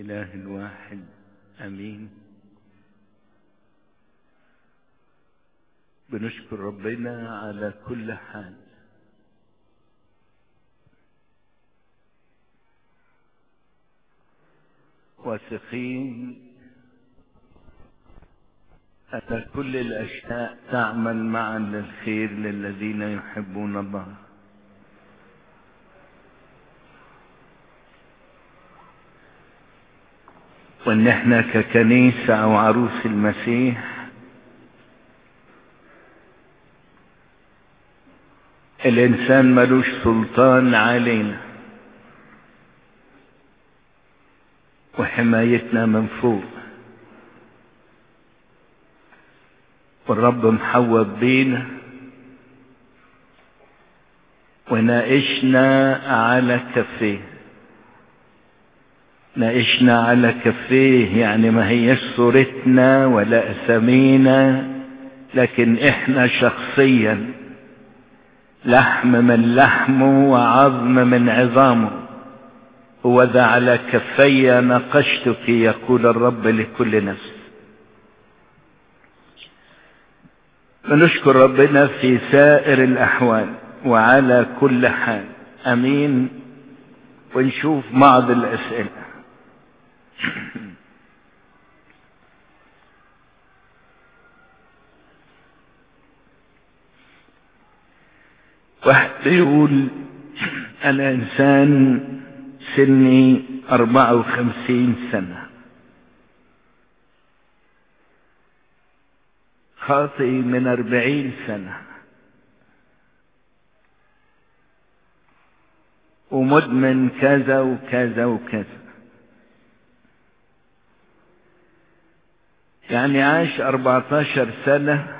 الإله الواحد أمين بنشكر ربنا على كل حال واثقين أن كل الأشياء تعمل معا للخير للذين يحبون الله وان احنا ككنيسة او عروس المسيح الانسان ملوش سلطان علينا وحمايتنا من فوق والرب محوب بينا وناقشنا على كفيه ناقشنا على كفيه يعني ما هيش صورتنا ولا اسامينا لكن احنا شخصيا لحم من لحمه وعظم من عظامه هو ذا على كفي نقشتك يقول الرب لكل نفس بنشكر ربنا في سائر الاحوال وعلى كل حال امين ونشوف بعض الاسئله واحد بيقول انا انسان سني اربعة وخمسين سنة خاطئ من اربعين سنة ومدمن كذا وكذا وكذا يعني عاش اربعتاشر سنة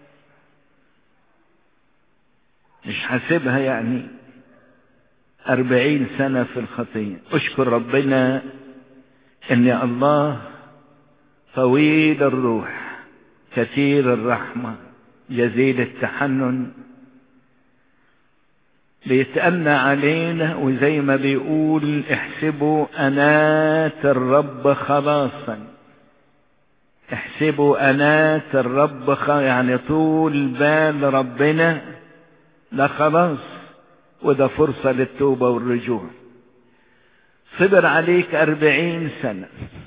مش حاسبها يعني أربعين سنة في الخطية أشكر ربنا أن الله طويل الروح كثير الرحمة جزيل التحنن بيتأنى علينا وزي ما بيقول احسبوا أنات الرب خلاصا احسبوا أنات الرب خ... يعني طول بال ربنا ده خلاص وده فرصة للتوبة والرجوع صبر عليك أربعين سنة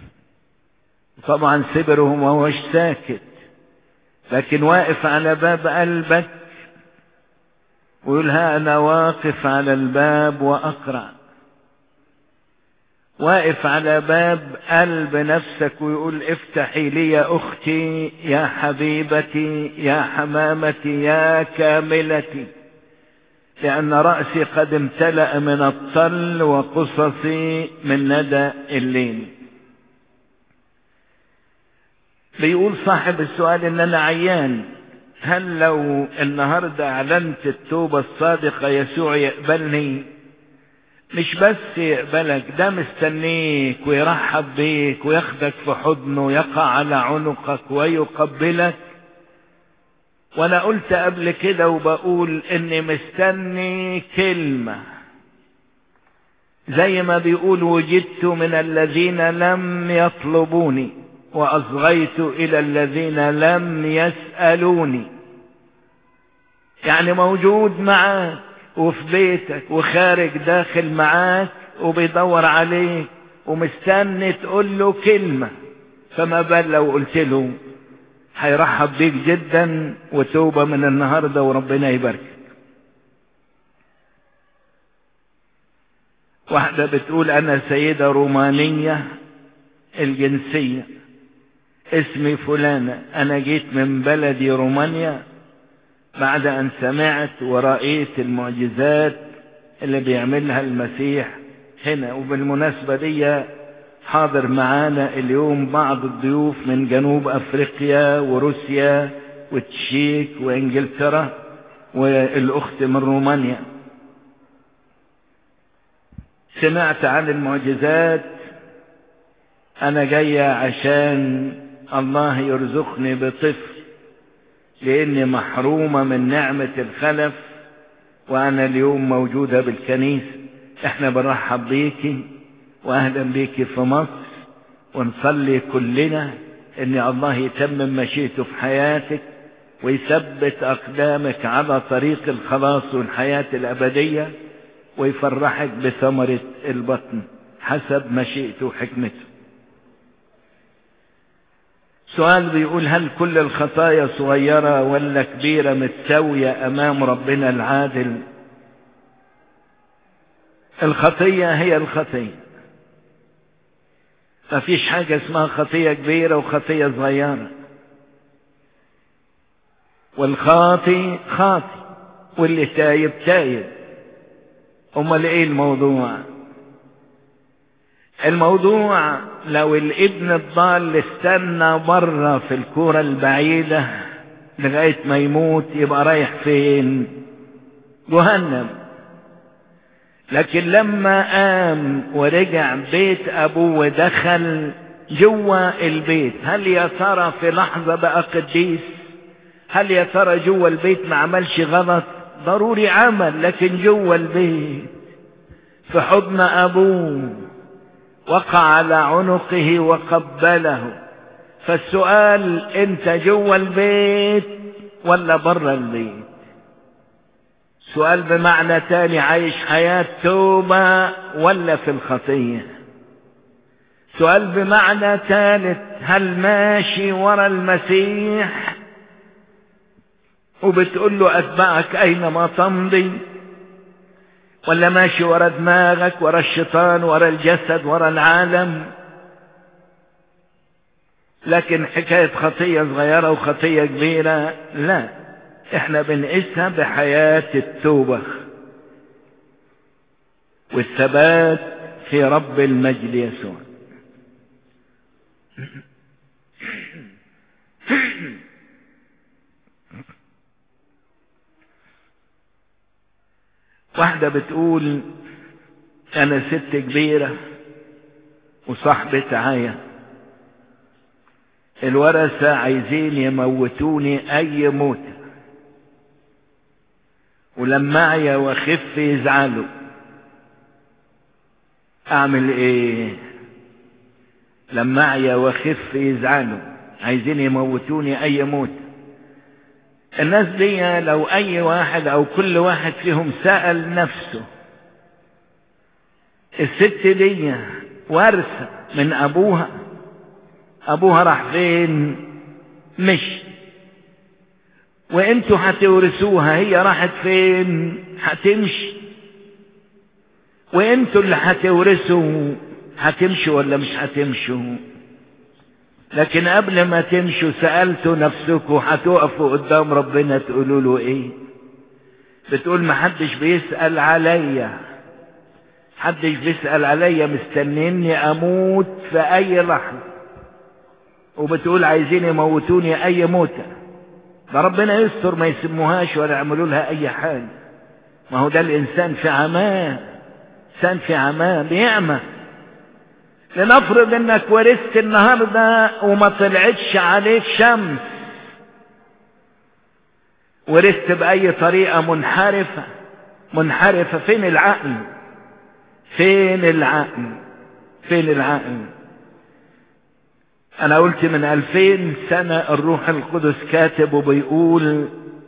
طبعا صبر وما هوش ساكت لكن واقف على باب قلبك ويقول ها أنا واقف على الباب وأقرأ واقف على باب قلب نفسك ويقول افتحي لي يا أختي يا حبيبتي يا حمامتي يا كاملتي لأن رأسي قد امتلأ من الطل وقصصي من ندى الليل بيقول صاحب السؤال ان انا عيان هل لو النهاردة اعلنت التوبة الصادقة يسوع يقبلني مش بس يقبلك ده مستنيك ويرحب بيك وياخدك في حضنه يقع على عنقك ويقبلك وانا قلت قبل كده وبقول اني مستني كلمة زي ما بيقول وجدت من الذين لم يطلبوني واصغيت الى الذين لم يسألوني يعني موجود معاك وفي بيتك وخارج داخل معاك وبيدور عليك ومستني تقول له كلمة فما بال لو قلت له هيرحب بيك جدا وتوبة من النهاردة وربنا يباركك واحدة بتقول أنا سيدة رومانية الجنسية اسمي فلانة أنا جيت من بلدي رومانيا بعد أن سمعت ورأيت المعجزات اللي بيعملها المسيح هنا وبالمناسبة دي حاضر معانا اليوم بعض الضيوف من جنوب افريقيا وروسيا والتشيك وانجلترا والاخت من رومانيا سمعت عن المعجزات انا جاية عشان الله يرزقني بطفل لاني محرومة من نعمة الخلف وانا اليوم موجودة بالكنيسة احنا بنرحب بيكي واهلا بيكي في مصر ونصلي كلنا ان الله يتمم مشيئته في حياتك ويثبت اقدامك على طريق الخلاص والحياة الابدية ويفرحك بثمرة البطن حسب مشيئته وحكمته سؤال بيقول هل كل الخطايا صغيرة ولا كبيرة متساوية امام ربنا العادل الخطية هي الخطية ما فيش حاجة اسمها خطية كبيرة وخطية صغيرة والخاطي خاطي واللي تايب تايب امال ايه الموضوع الموضوع لو الابن الضال استنى بره في الكورة البعيدة لغاية ما يموت يبقى رايح فين جهنم لكن لما قام ورجع بيت ابوه ودخل جوا البيت هل يا ترى في لحظة بقى قديس هل يا ترى جوا البيت ما عملش غلط ضروري عمل لكن جوا البيت في حضن ابوه وقع على عنقه وقبله فالسؤال انت جوا البيت ولا برا البيت سؤال بمعنى تاني عايش حياة توبة ولا في الخطية سؤال بمعنى ثالث هل ماشي ورا المسيح وبتقول له أتبعك أينما تمضي ولا ماشي ورا دماغك ورا الشيطان ورا الجسد ورا العالم لكن حكاية خطية صغيرة وخطية كبيرة لا احنا بنقيسها بحياة التوبة والثبات في رب المجد يسوع واحدة بتقول انا ست كبيرة وصاحبة عاية الورثة عايزين يموتوني اي موتة ولما اعيا واخف يزعلوا اعمل ايه لما اعيا واخف يزعلوا عايزين يموتوني اي موت الناس دي لو اي واحد او كل واحد فيهم سأل نفسه الست دي وارثة من ابوها ابوها راح فين مش وانتوا هتورثوها هي راحت فين هتمشي وانتوا اللي هتورثوا هتمشوا ولا مش هتمشوا لكن قبل ما تمشوا سألتوا نفسكم هتقفوا قدام ربنا تقولوا له ايه بتقول ما حدش بيسأل عليا حدش بيسأل عليا مستنيني اموت في اي لحظة وبتقول عايزين يموتوني اي موتة ده ربنا يستر ما يسموهاش ولا يعملوا لها اي حاجة ما هو ده الانسان في عماه انسان في عماه بيعمى لنفرض انك ورثت النهاردة وما طلعتش عليك شمس ورثت بأي طريقة منحرفة منحرفة فين العقل فين العقل فين العقل انا قلت من الفين سنة الروح القدس كاتب وبيقول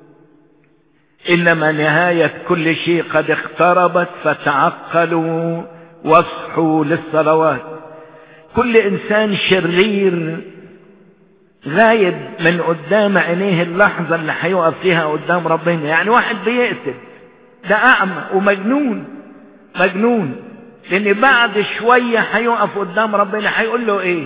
انما نهاية كل شيء قد اقتربت فتعقلوا واصحوا للصلوات كل انسان شرير غايب من قدام عينيه اللحظة اللي هيقف فيها قدام ربنا يعني واحد بيقتل ده اعمى ومجنون مجنون لان بعد شوية هيقف قدام ربنا هيقول له ايه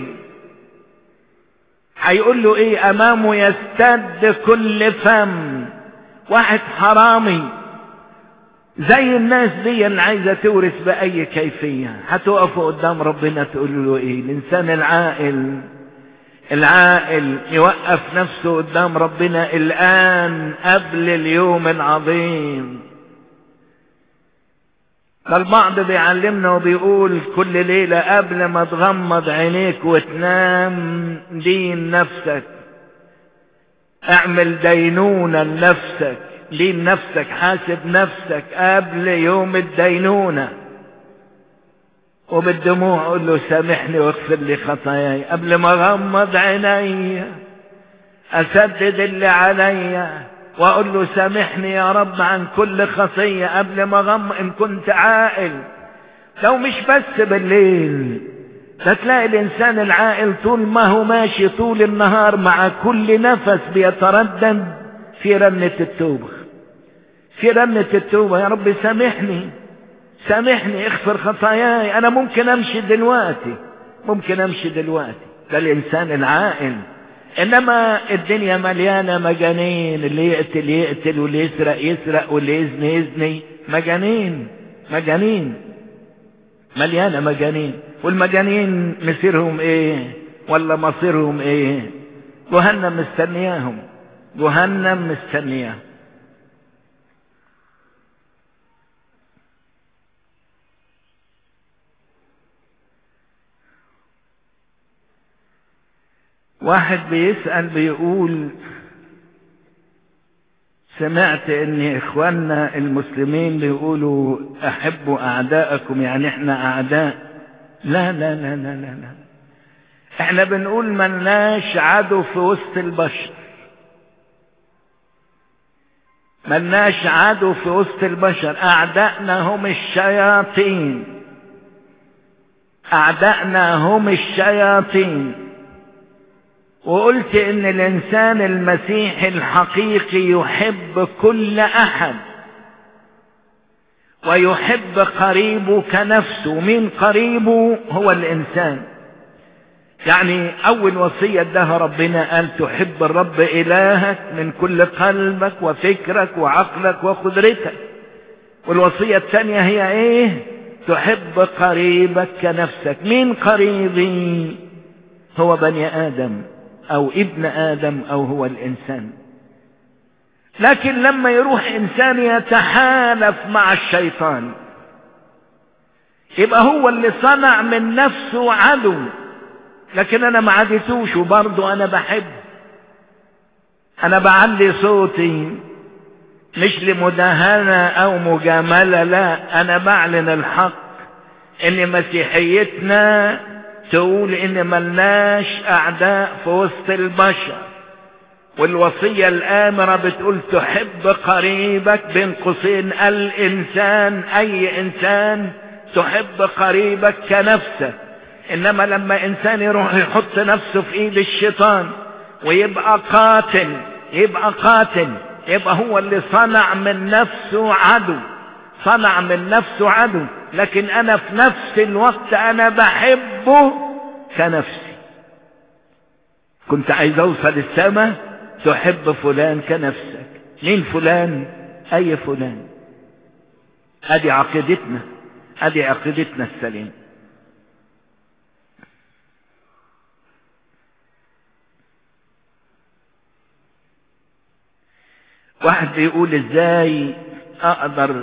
هيقول له ايه امامه يستد كل فم واحد حرامي زي الناس دي اللي عايزة تورث بأي كيفية هتقفوا قدام ربنا تقول له ايه الانسان العاقل العاقل يوقف نفسه قدام ربنا الآن قبل اليوم العظيم البعض بيعلمنا وبيقول كل ليلة قبل ما تغمض عينيك وتنام دين نفسك اعمل دينونة لنفسك دين نفسك حاسب نفسك قبل يوم الدينونة وبالدموع اقول له سامحني واغفر لي خطاياي قبل ما اغمض عيني اسدد اللي عليا واقول له سامحني يا رب عن كل خطيه قبل ما اغمض ان كنت عاقل لو مش بس بالليل ده تلاقي الانسان العاقل طول ما هو ماشي طول النهار مع كل نفس بيتردد في رنة التوبة في رنة التوبة يا رب سامحني سامحني اغفر خطاياي انا ممكن امشي دلوقتي ممكن امشي دلوقتي ده الانسان العاقل انما الدنيا مليانه مجانين اللي يقتل يقتل واللي يسرق يسرق واللي يزني يزني مجانين مجانين مليانه مجانين والمجانين مسيرهم ايه ولا مصيرهم ايه جهنم مستنياهم جهنم مستنياهم واحد بيسأل بيقول سمعت ان اخواننا المسلمين بيقولوا احبوا اعداءكم يعني احنا اعداء لا لا لا لا لا, لا. احنا بنقول ملناش عدو في وسط البشر ملناش عدو في وسط البشر اعدائنا هم الشياطين اعدائنا هم الشياطين وقلت ان الانسان المسيحي الحقيقي يحب كل احد ويحب قريبه كنفسه مين قريبه هو الانسان يعني اول وصية اداها ربنا قال تحب الرب الهك من كل قلبك وفكرك وعقلك وقدرتك والوصية الثانية هي ايه تحب قريبك كنفسك مين قريبي هو بني ادم او ابن ادم او هو الانسان لكن لما يروح انسان يتحالف مع الشيطان يبقى هو اللي صنع من نفسه عدو لكن انا ما عدتوش وبرضه انا بحب انا بعلي صوتي مش لمداهنة او مجاملة لا انا بعلن الحق ان مسيحيتنا تقول ان ملناش اعداء في وسط البشر والوصية الامرة بتقول تحب قريبك بين قوسين الانسان اي انسان تحب قريبك كنفسك انما لما انسان يروح يحط نفسه في ايد الشيطان ويبقى قاتل يبقى قاتل يبقى هو اللي صنع من نفسه عدو صنع من نفسه عدو لكن انا في نفس الوقت انا بحبه كنفسي كنت عايز اوصل السماء تحب فلان كنفسك مين فلان اي فلان ادي عقيدتنا ادي عقيدتنا السليمه واحد بيقول ازاي اقدر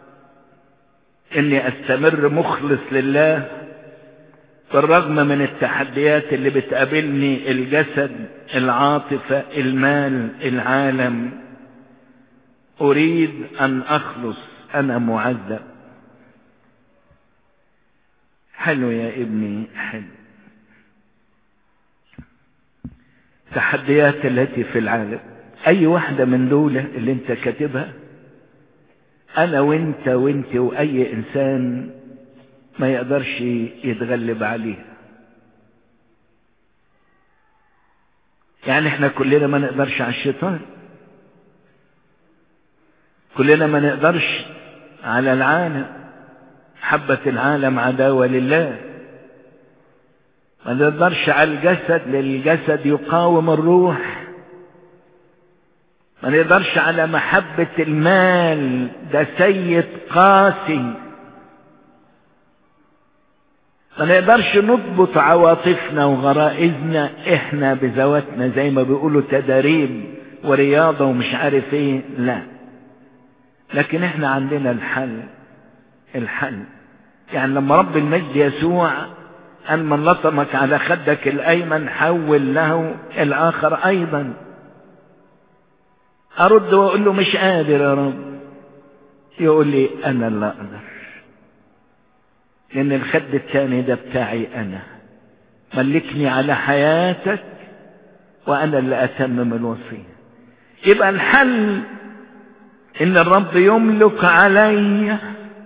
اني استمر مخلص لله بالرغم من التحديات اللي بتقابلني الجسد العاطفة المال العالم اريد ان اخلص انا معذب حلو يا ابني حلو التحديات التي في العالم اي واحدة من دول اللي انت كاتبها انا وانت وانت واي انسان ما يقدرش يتغلب عليها يعني احنا كلنا ما نقدرش على الشيطان كلنا ما نقدرش على العالم حبة العالم عداوة لله ما نقدرش على الجسد للجسد يقاوم الروح ما نقدرش على محبة المال ده سيد قاسي ما نقدرش نضبط عواطفنا وغرائزنا احنا بذواتنا زي ما بيقولوا تدريب ورياضة ومش عارف ايه لا لكن احنا عندنا الحل الحل يعني لما رب المجد يسوع قال من لطمك على خدك الايمن حول له الاخر ايضا ارد واقول له مش قادر يا رب يقول لي انا اللي اقدر لان الخد التاني ده بتاعي انا ملكني على حياتك وانا اللي اتمم الوصية يبقى الحل ان الرب يملك علي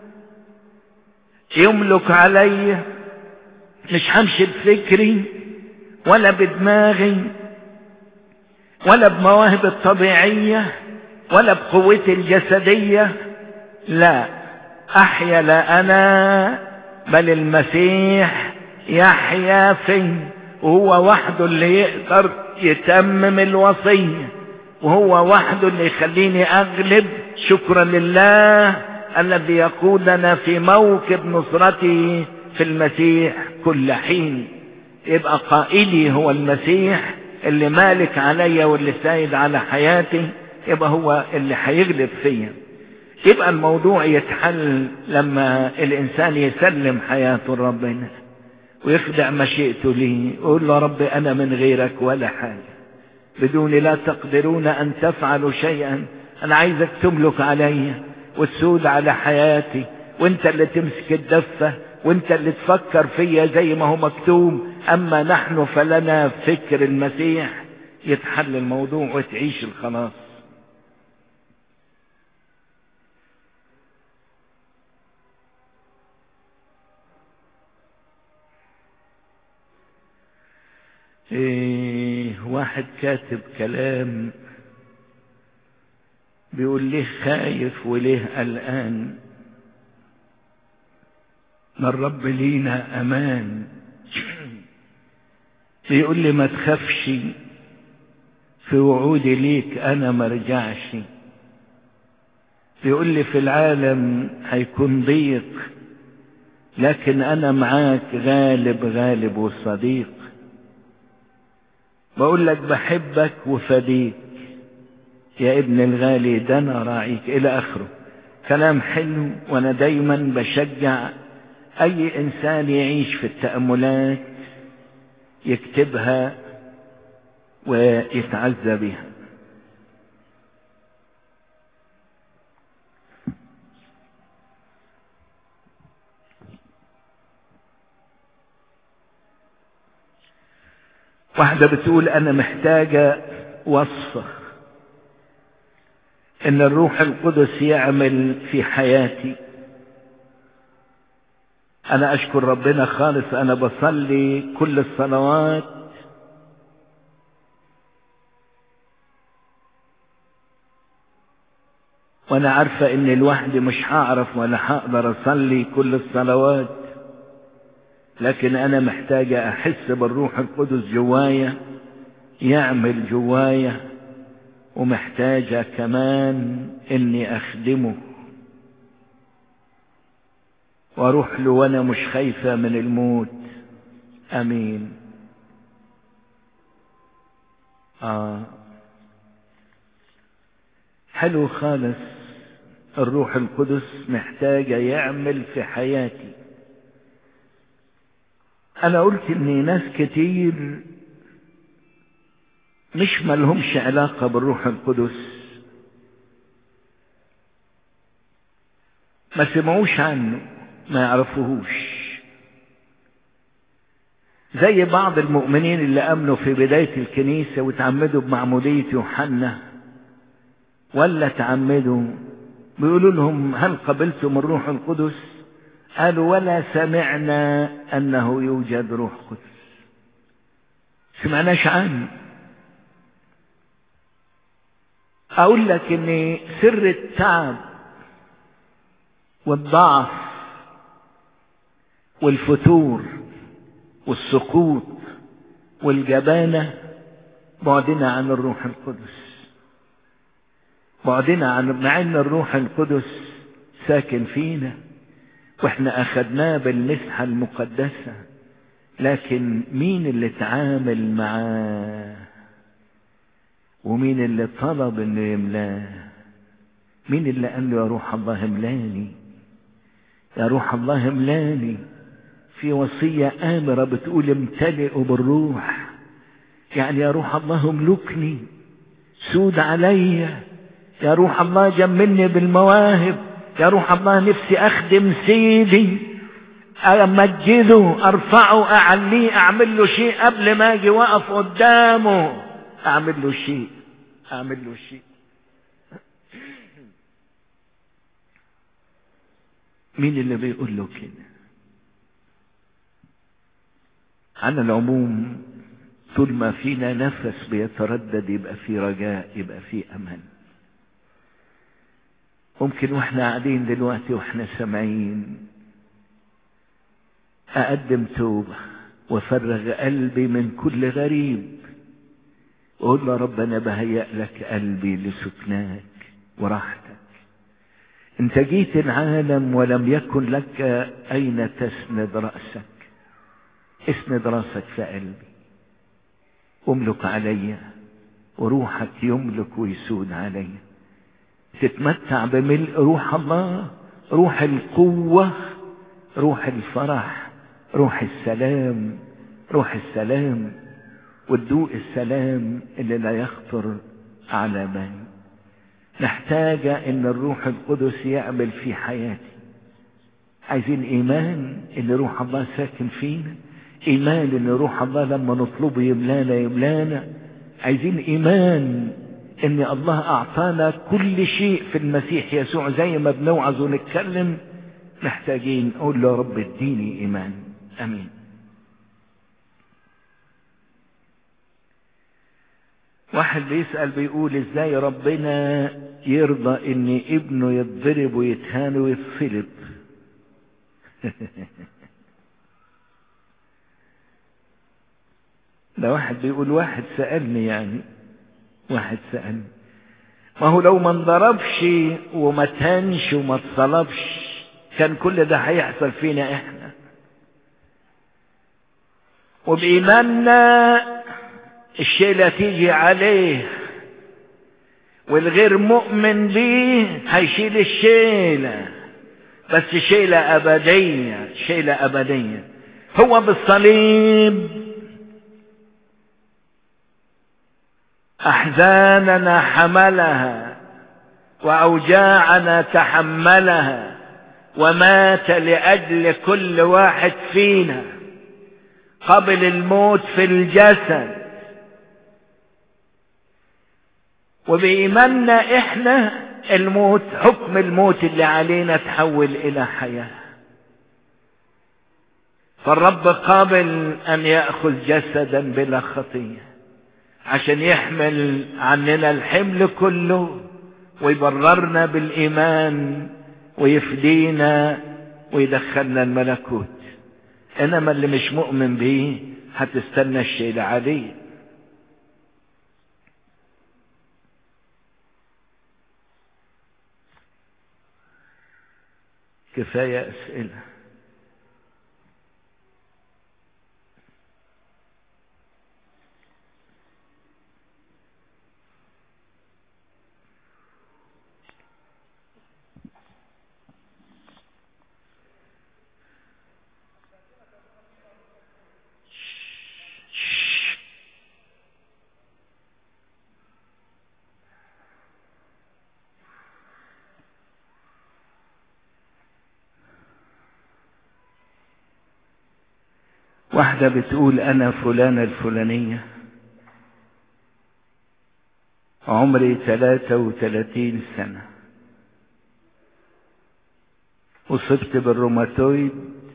يملك علي مش همشي بفكري ولا بدماغي ولا بمواهب الطبيعية ولا بقوتي الجسدية لا احيا لا انا بل المسيح يحيا في وهو وحده اللي يقدر يتمم الوصية وهو وحده اللي يخليني اغلب شكرا لله الذي يقودنا في موكب نصرته في المسيح كل حين يبقى قائدي هو المسيح اللي مالك عليا واللي سايد على حياتي يبقى هو اللي هيغلب فيا يبقى الموضوع يتحل لما الانسان يسلم حياته لربنا ويخدع مشيئته ليه يقول له رب انا من غيرك ولا حاجه بدوني لا تقدرون ان تفعلوا شيئا انا عايزك تملك عليا وتسود على حياتي وانت اللي تمسك الدفه وانت اللي تفكر فيا زي ما هو مكتوب اما نحن فلنا فكر المسيح يتحل الموضوع وتعيش الخلاص إيه واحد كاتب كلام بيقول ليه خايف وليه قلقان ما الرب لينا امان بيقول لي ما تخافش في وعودي ليك انا ما رجعش بيقول لي في العالم هيكون ضيق لكن انا معاك غالب غالب وصديق بقول لك بحبك وفديك يا ابن الغالي ده انا راعيك الى اخره كلام حلو وانا دايما بشجع اي انسان يعيش في التأملات يكتبها ويتعزى بها واحدة بتقول انا محتاجة وصفة ان الروح القدس يعمل في حياتي انا اشكر ربنا خالص انا بصلي كل الصلوات وانا عارفة ان لوحدي مش هعرف ولا هقدر اصلي كل الصلوات لكن انا محتاجة احس بالروح القدس جوايا يعمل جوايا ومحتاجة كمان اني اخدمه واروح له وانا مش خايفة من الموت امين اه حلو خالص الروح القدس محتاجة يعمل في حياتي انا قلت ان ناس كتير مش ملهمش علاقة بالروح القدس ما سمعوش عنه ما يعرفوهوش زي بعض المؤمنين اللي امنوا في بداية الكنيسة وتعمدوا بمعمودية يوحنا ولا تعمدوا بيقولوا لهم هل قبلتم الروح القدس قالوا ولا سمعنا انه يوجد روح قدس سمعناش عنه اقول لك ان سر التعب والضعف والفتور والسقوط والجبانة بعدنا عن الروح القدس بعدنا عن مع ان الروح القدس ساكن فينا واحنا اخدناه بالمسحة المقدسة لكن مين اللي تعامل معاه ومين اللي طلب انه يملاه مين اللي قال له يا روح الله املاني يا روح الله املاني في وصية آمرة بتقول امتلئوا بالروح يعني يا روح الله املكني سود عليا يا روح الله جملني بالمواهب يا روح الله نفسي اخدم سيدي امجده ارفعه اعليه اعمل له شيء قبل ما اجي واقف قدامه اعمل له شيء اعمل له شيء مين اللي بيقول له كده على العموم طول ما فينا نفس بيتردد يبقى في رجاء يبقى في امل ممكن واحنا قاعدين دلوقتي واحنا سامعين اقدم توبة وافرغ قلبي من كل غريب واقول له رب انا بهيأ لك قلبي لسكناك وراحتك انت جيت العالم ولم يكن لك اين تسند رأسك اسند راسك في قلبي املك علي وروحك يملك ويسود علي تتمتع بملء روح الله روح القوة روح الفرح روح السلام روح السلام وتدوق السلام اللي لا يخطر على بال نحتاج ان الروح القدس يعمل في حياتي عايزين ايمان ان روح الله ساكن فينا ايمان ان روح الله لما نطلبه يملانا يملانا عايزين ايمان ان الله اعطانا كل شيء في المسيح يسوع زي ما بنوعظ ونتكلم محتاجين نقول له يا رب اديني ايمان امين واحد بيسأل بيقول ازاي ربنا يرضى ان ابنه يتضرب ويتهان ويتصلب ده واحد بيقول واحد سألني يعني واحد سألني ما هو لو ما انضربش وما تهانش وما اتصلبش كان كل ده هيحصل فينا احنا وبإيماننا الشيء اللي تيجي عليه والغير مؤمن بيه هيشيل الشيلة بس شيلة أبدية شيلة أبدية هو بالصليب أحزاننا حملها وأوجاعنا تحملها ومات لأجل كل واحد فينا قبل الموت في الجسد وبإيماننا إحنا الموت حكم الموت اللي علينا تحول إلى حياة فالرب قابل أن يأخذ جسدا بلا خطية عشان يحمل عننا الحمل كله ويبررنا بالإيمان ويفدينا ويدخلنا الملكوت إنما اللي مش مؤمن بيه هتستنى الشيء العادي كفاية أسئلة واحدة بتقول أنا فلانة الفلانية عمري ثلاثة وثلاثين سنة أصبت بالروماتويد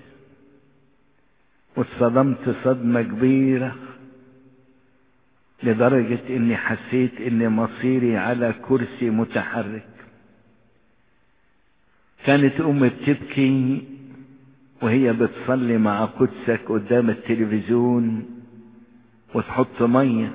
واتصدمت صدمة كبيرة لدرجة اني حسيت ان مصيري على كرسي متحرك كانت امي بتبكي وهي بتصلي مع قدسك قدام التلفزيون وتحط مية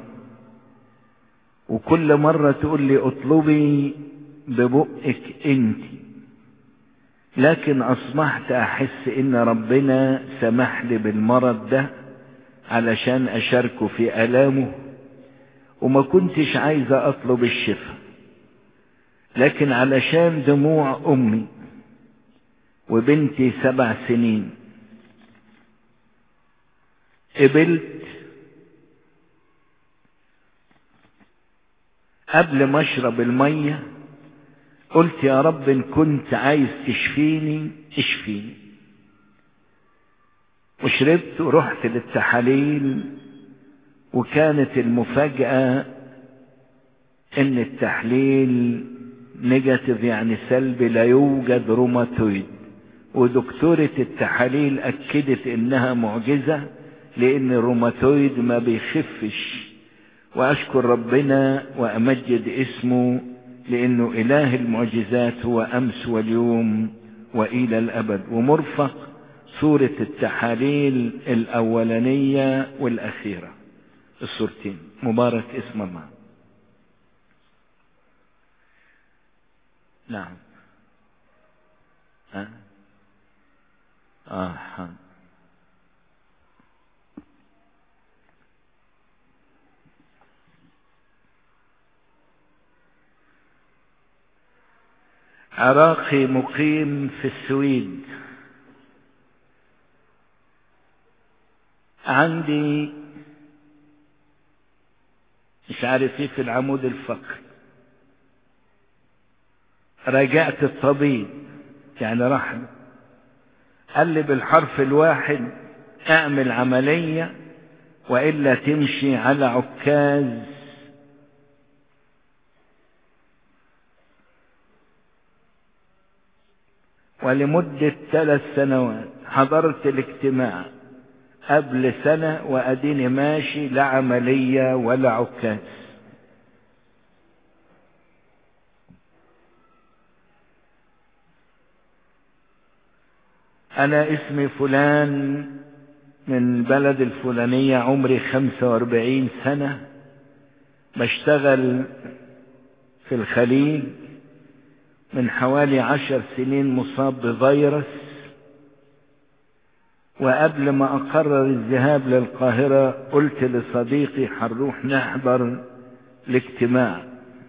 وكل مرة تقول لي اطلبي ببقك انت لكن اصبحت احس ان ربنا سمح لي بالمرض ده علشان اشاركه في الامه وما كنتش عايزة اطلب الشفاء لكن علشان دموع امي وبنتي سبع سنين قبلت قبل ما اشرب المية قلت يا رب ان كنت عايز تشفيني اشفيني وشربت ورحت للتحاليل وكانت المفاجأة ان التحليل نيجاتيف يعني سلبي لا يوجد روماتويد ودكتورة التحاليل اكدت انها معجزة لان الروماتويد ما بيخفش واشكر ربنا وامجد اسمه لانه اله المعجزات هو امس واليوم والى الابد ومرفق صورة التحاليل الاولانية والاخيرة الصورتين مبارك اسم الله نعم ها آه. آه. عراقي مقيم في السويد عندي مش عارف ايه في العمود الفقري راجعت الطبيب يعني راح قال لي بالحرف الواحد اعمل عملية وإلا تمشي على عكاز ولمدة ثلاث سنوات حضرت الاجتماع قبل سنة وأديني ماشي لا عملية ولا عكاز أنا اسمي فلان من بلد الفلانية عمري خمسة واربعين سنة بشتغل في الخليج من حوالي عشر سنين مصاب بفيروس وقبل ما أقرر الذهاب للقاهرة قلت لصديقي هنروح نحضر الاجتماع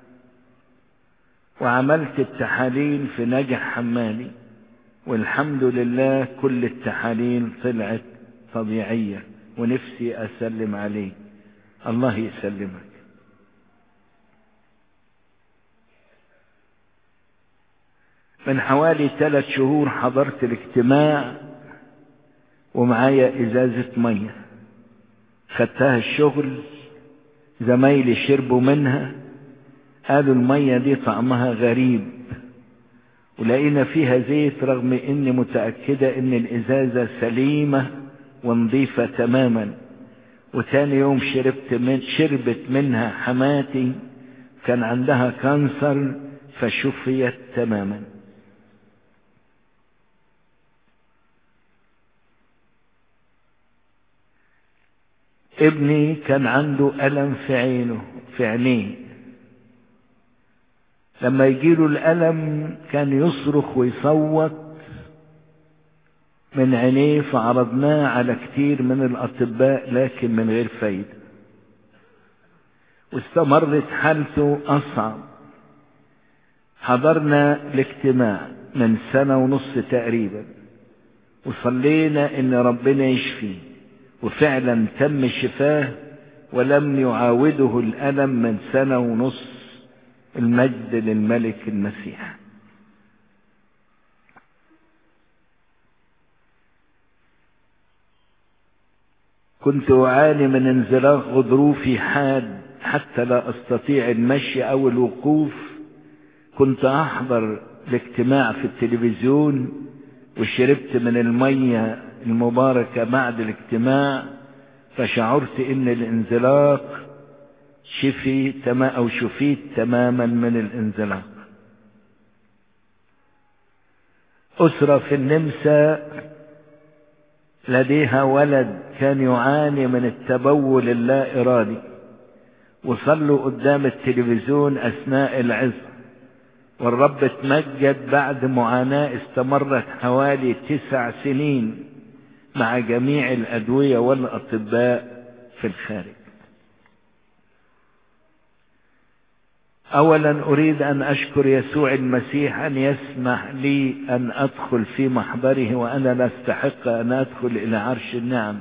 وعملت التحاليل في نجح حمالي والحمد لله كل التحاليل طلعت طبيعية ونفسي أسلم عليه الله يسلمك من حوالي ثلاث شهور حضرت الاجتماع ومعايا ازازة مية خدتها الشغل زمايلي شربوا منها قالوا المية دي طعمها غريب ولقينا فيها زيت رغم اني متأكدة ان الازازة سليمة ونظيفة تماما وتاني يوم شربت من شربت منها حماتي كان عندها كانسر فشفيت تماما ابني كان عنده ألم في عينه في عينيه لما يجيله الألم كان يصرخ ويصوت من عينيه فعرضناه على كتير من الأطباء لكن من غير فايدة واستمرت حالته أصعب حضرنا الاجتماع من سنة ونص تقريبا وصلينا ان ربنا يشفيه وفعلا تم شفاه ولم يعاوده الألم من سنة ونص المجد للملك المسيح كنت أعاني من انزلاق غضروفي حاد حتى لا أستطيع المشي أو الوقوف كنت أحضر الاجتماع في التلفزيون وشربت من المية المباركة بعد الاجتماع فشعرت ان الانزلاق شفي تما او شفيت تماما من الانزلاق اسرة في النمسا لديها ولد كان يعاني من التبول اللا ارادي وصلوا قدام التلفزيون اثناء العظة والرب اتمجد بعد معاناة استمرت حوالي تسع سنين مع جميع الأدوية والأطباء في الخارج أولا أريد أن أشكر يسوع المسيح أن يسمح لي أن أدخل في محضره وأنا لا أستحق أن أدخل إلى عرش النعم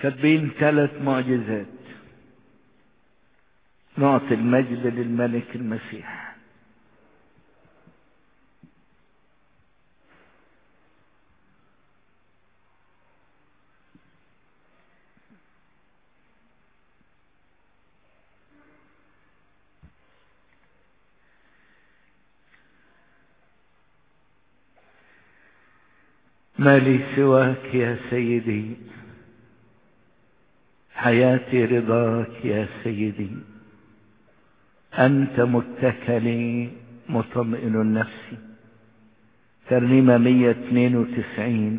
كاتبين ثلاث معجزات نعطي المجد للملك المسيح ما لي سواك يا سيدي حياتي رضاك يا سيدي أنت متكلي مطمئن النفس ترنيمة 192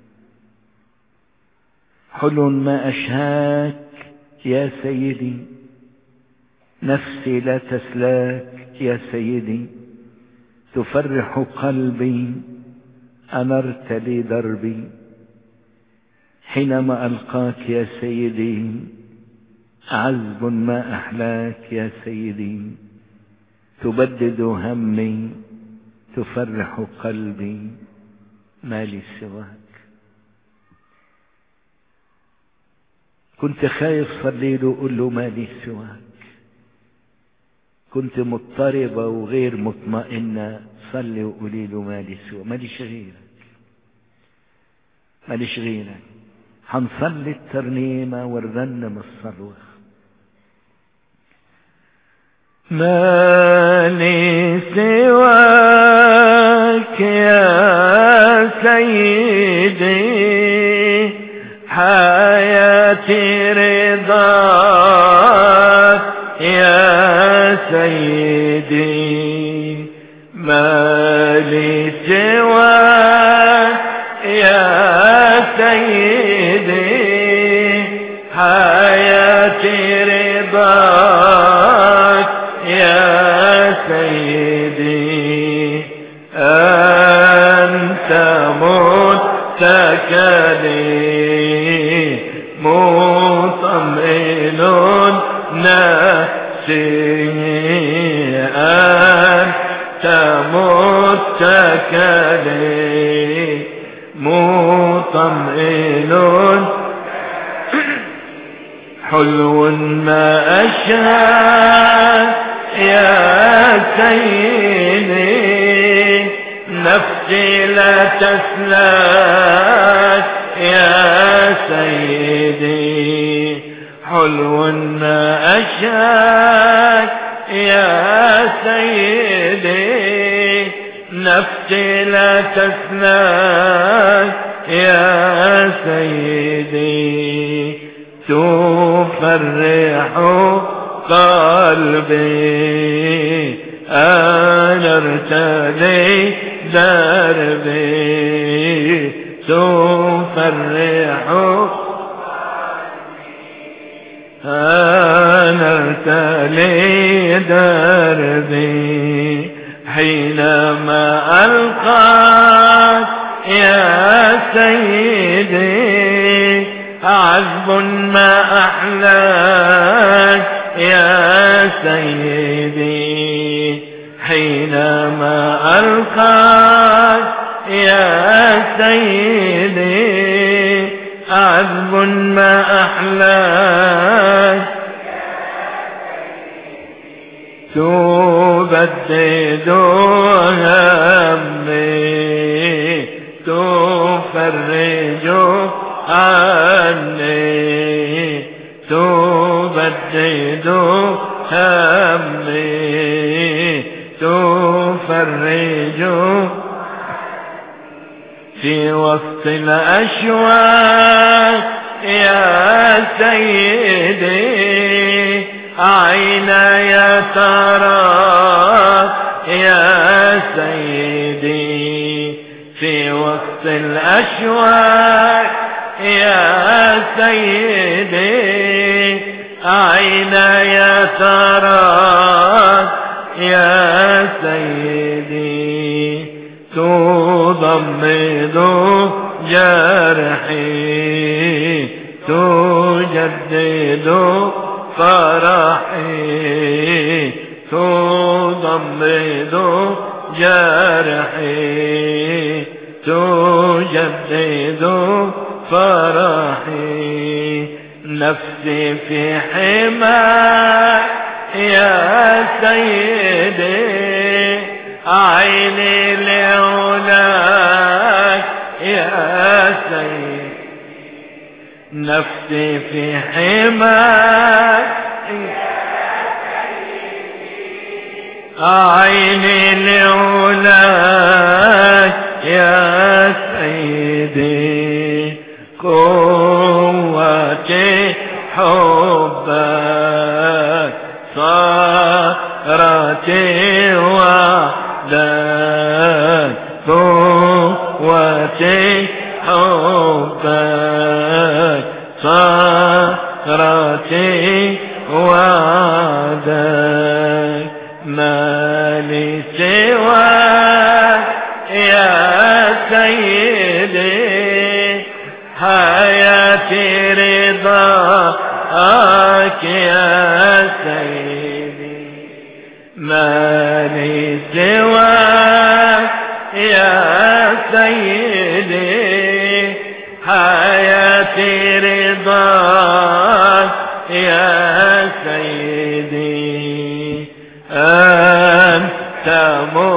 حلو ما أشهاك يا سيدي نفسي لا تسلاك يا سيدي تفرح قلبي أنرت لي دربي حينما ألقاك يا سيدي عذب ما أحلاك يا سيدي تبدد همي تفرح قلبي ما لي سواك كنت خايف صلي له قول له ما لي سواك كنت مضطربة وغير مطمئنة صلي وقولي له ما لي سواك ماليش غيرك ماليش غيرك هنصلي الترنيمة ونرنم الصلوة ما لي سواك يا سيدي حياتي رضاك يا سيدي ما لي سواك يا سيدي حياتي رضاك يا سيدي أنت متكلي مطمئن نفسي أنت متكلي مطمئن حلو ما أشهد يا سيدي نفسي لا تسلك يا سيدي حلو ما أشهد يا سيدي نفسي لا تسلك يا سيدي تفرح قلبي أنا ارتدي دربي تفرح أنا ارتدي دربي حينما ألقاك يا سيدي عذب ما أحلاك يا سيدي حينما ألقاك يا سيدي عذب ما أحلاك تبدد همي تفرج عني تبدد همي تفرج في وسط الأشواق يا سيدي عيني ترى يا سيدي في وسط الأشواق يا سيدي عيني ترى يا سيدي تضمد جرحي تجدد فرحي تضمد جرحي تجدد فرحي نفسي في حماك يا سيدي عيني لعلاك يا سيدي نفسي في حماك عيني لعلاك يا سيدي قوتي حبك صارتي وعدك قوتي حبك صارتي وعدك ما لي سواك يا سيدي حياتي رضاك يا سيدي ما لي سواك يا سيدي حياتي رضاك يا سيدي أنت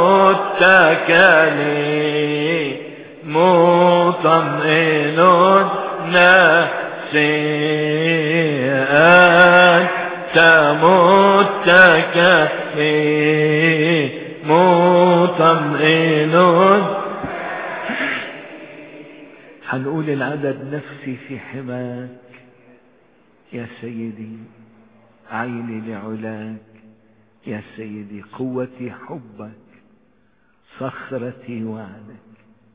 متكلي مطمئن نفسي أنت متكلي مطمئن هنقول العدد نفسي في حماك يا سيدي عيني لعلاك يا سيدي قوتي حبك صخرتي وعدك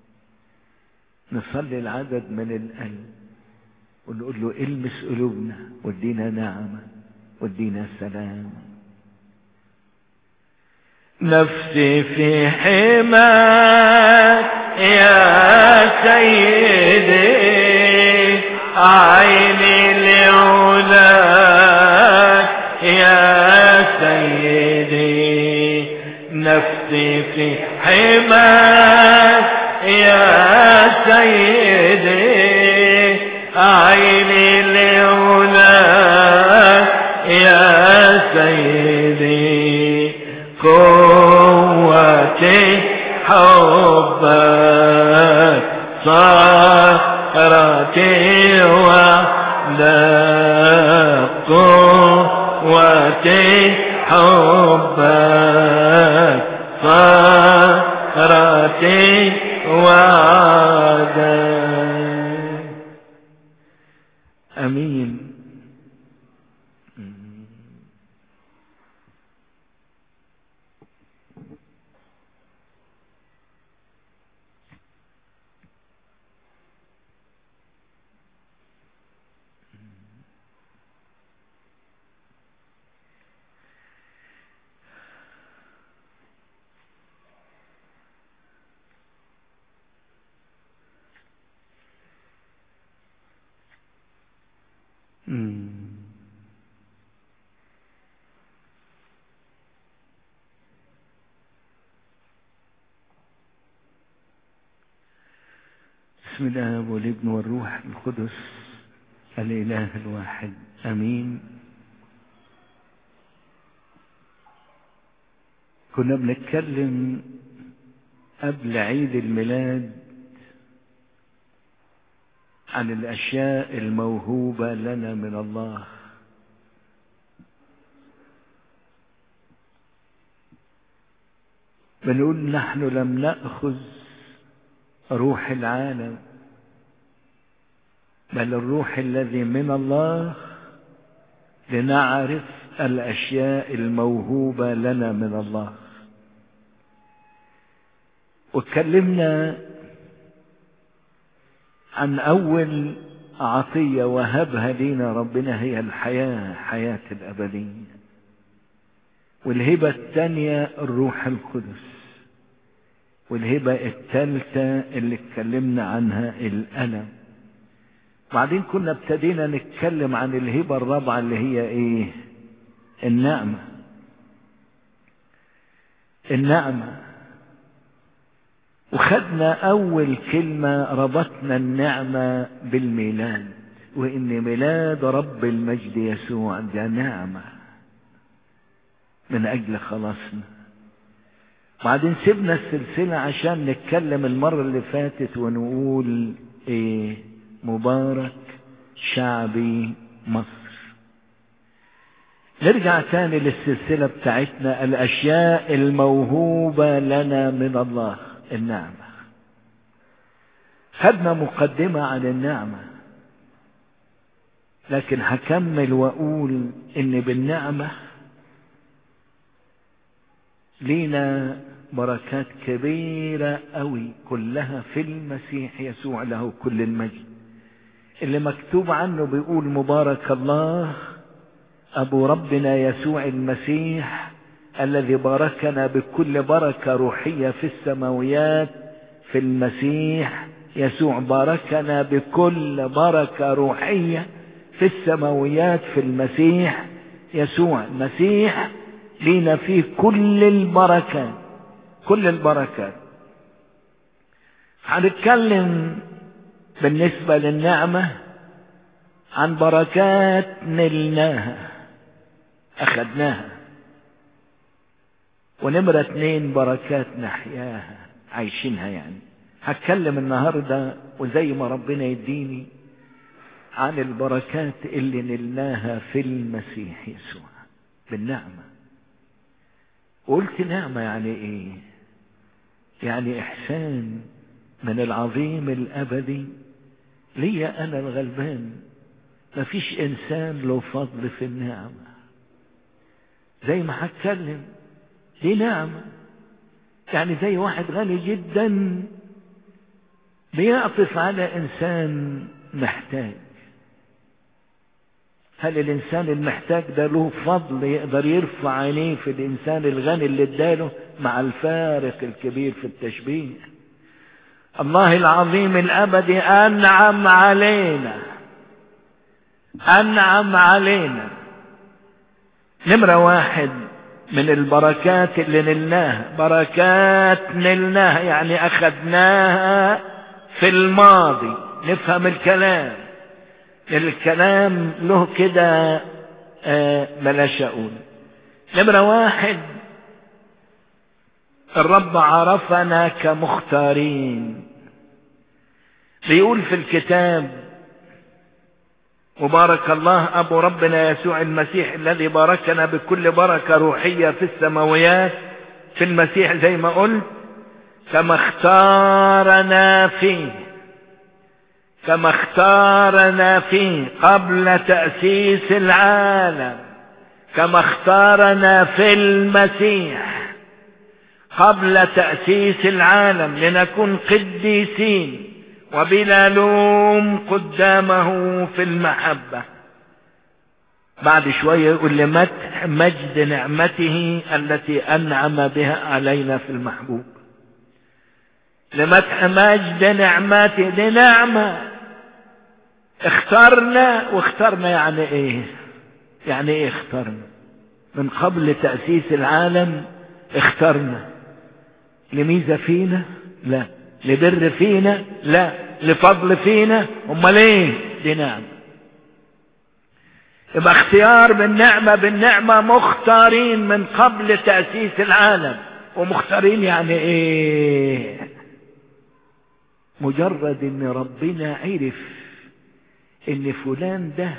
نصلي العدد من القلب ونقول له المس قلوبنا وادينا نعمة وادينا سلام نفسي في حماك يا سيدي عيني لعلاك يا سيدي نفسي في حماك يا سيدي عيني لعلاك يا سيدي قوتي حبك صخرتي ولا قوتي حبك صخرتي وعدك امين بسم الله والابن والروح القدس الإله الواحد أمين كنا بنتكلم قبل عيد الميلاد عن الأشياء الموهوبة لنا من الله بنقول نحن لم نأخذ روح العالم بل الروح الذي من الله لنعرف الأشياء الموهوبة لنا من الله واتكلمنا عن أول عطية وهبها لينا ربنا هي الحياة حياة الأبدية والهبة الثانية الروح القدس والهبة الثالثة اللي اتكلمنا عنها الألم بعدين كنا ابتدينا نتكلم عن الهبة الرابعة اللي هي ايه النعمة النعمة وخدنا أول كلمة ربطنا النعمة بالميلاد وإن ميلاد رب المجد يسوع ده نعمة من أجل خلاصنا بعدين سيبنا السلسلة عشان نتكلم المرة اللي فاتت ونقول ايه مبارك شعبي مصر نرجع تاني للسلسلة بتاعتنا الأشياء الموهوبة لنا من الله النعمة خدنا مقدمة عن النعمة لكن هكمل وأقول إن بالنعمة لينا بركات كبيرة قوي كلها في المسيح يسوع له كل المجد اللي مكتوب عنه بيقول مبارك الله أبو ربنا يسوع المسيح الذي باركنا بكل بركة روحية في السماويات في المسيح يسوع باركنا بكل بركة روحية في السماويات في المسيح يسوع المسيح لينا فيه كل البركات كل البركات هنتكلم بالنسبة للنعمة عن بركات نلناها أخدناها ونمرة اتنين بركات نحياها عايشينها يعني هتكلم النهاردة وزي ما ربنا يديني عن البركات اللي نلناها في المسيح يسوع بالنعمة قلت نعمة يعني ايه يعني احسان من العظيم الابدي ليا انا الغلبان مفيش انسان له فضل في النعمة زي ما هتكلم دي نعمة يعني زي واحد غني جدا بيعطف على انسان محتاج هل الانسان المحتاج ده له فضل يقدر يرفع عينيه في الانسان الغني اللي اداله مع الفارق الكبير في التشبيه الله العظيم الابدي انعم علينا انعم علينا نمرة واحد من البركات اللي نلناها بركات نلناها يعني اخذناها في الماضي نفهم الكلام الكلام له كده آه بلاش اقول نمرة واحد الرب عرفنا كمختارين بيقول في الكتاب مبارك الله ابو ربنا يسوع المسيح الذي باركنا بكل بركه روحيه في السماويات في المسيح زي ما قلت كما اختارنا فيه كما اختارنا فيه قبل تاسيس العالم كما اختارنا في المسيح قبل تاسيس العالم لنكون قديسين وبلا لوم قدامه في المحبة بعد شوية يقول لمدح مجد نعمته التي أنعم بها علينا في المحبوب لمدح مجد نعمته دي نعمة اخترنا واخترنا يعني ايه يعني ايه اخترنا من قبل تأسيس العالم اخترنا لميزة فينا لا لبر فينا لا لفضل فينا امال ايه دي نعمة يبقى اختيار بالنعمة بالنعمة مختارين من قبل تأسيس العالم ومختارين يعني ايه مجرد ان ربنا عرف ان فلان ده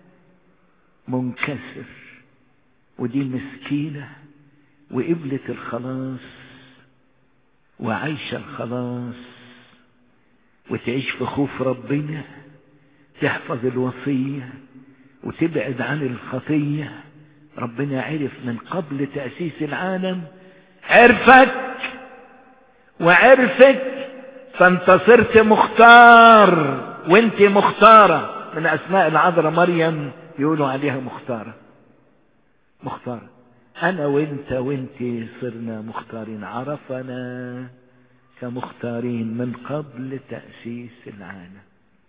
منكسر ودي مسكينة وقبلة الخلاص وعايشة الخلاص وتعيش في خوف ربنا تحفظ الوصية وتبعد عن الخطية ربنا عرف من قبل تأسيس العالم عرفك وعرفك فانت صرت مختار وانت مختارة من اسماء العذراء مريم يقولوا عليها مختارة مختارة انا وانت وانت صرنا مختارين عرفنا كمختارين من قبل تأسيس العالم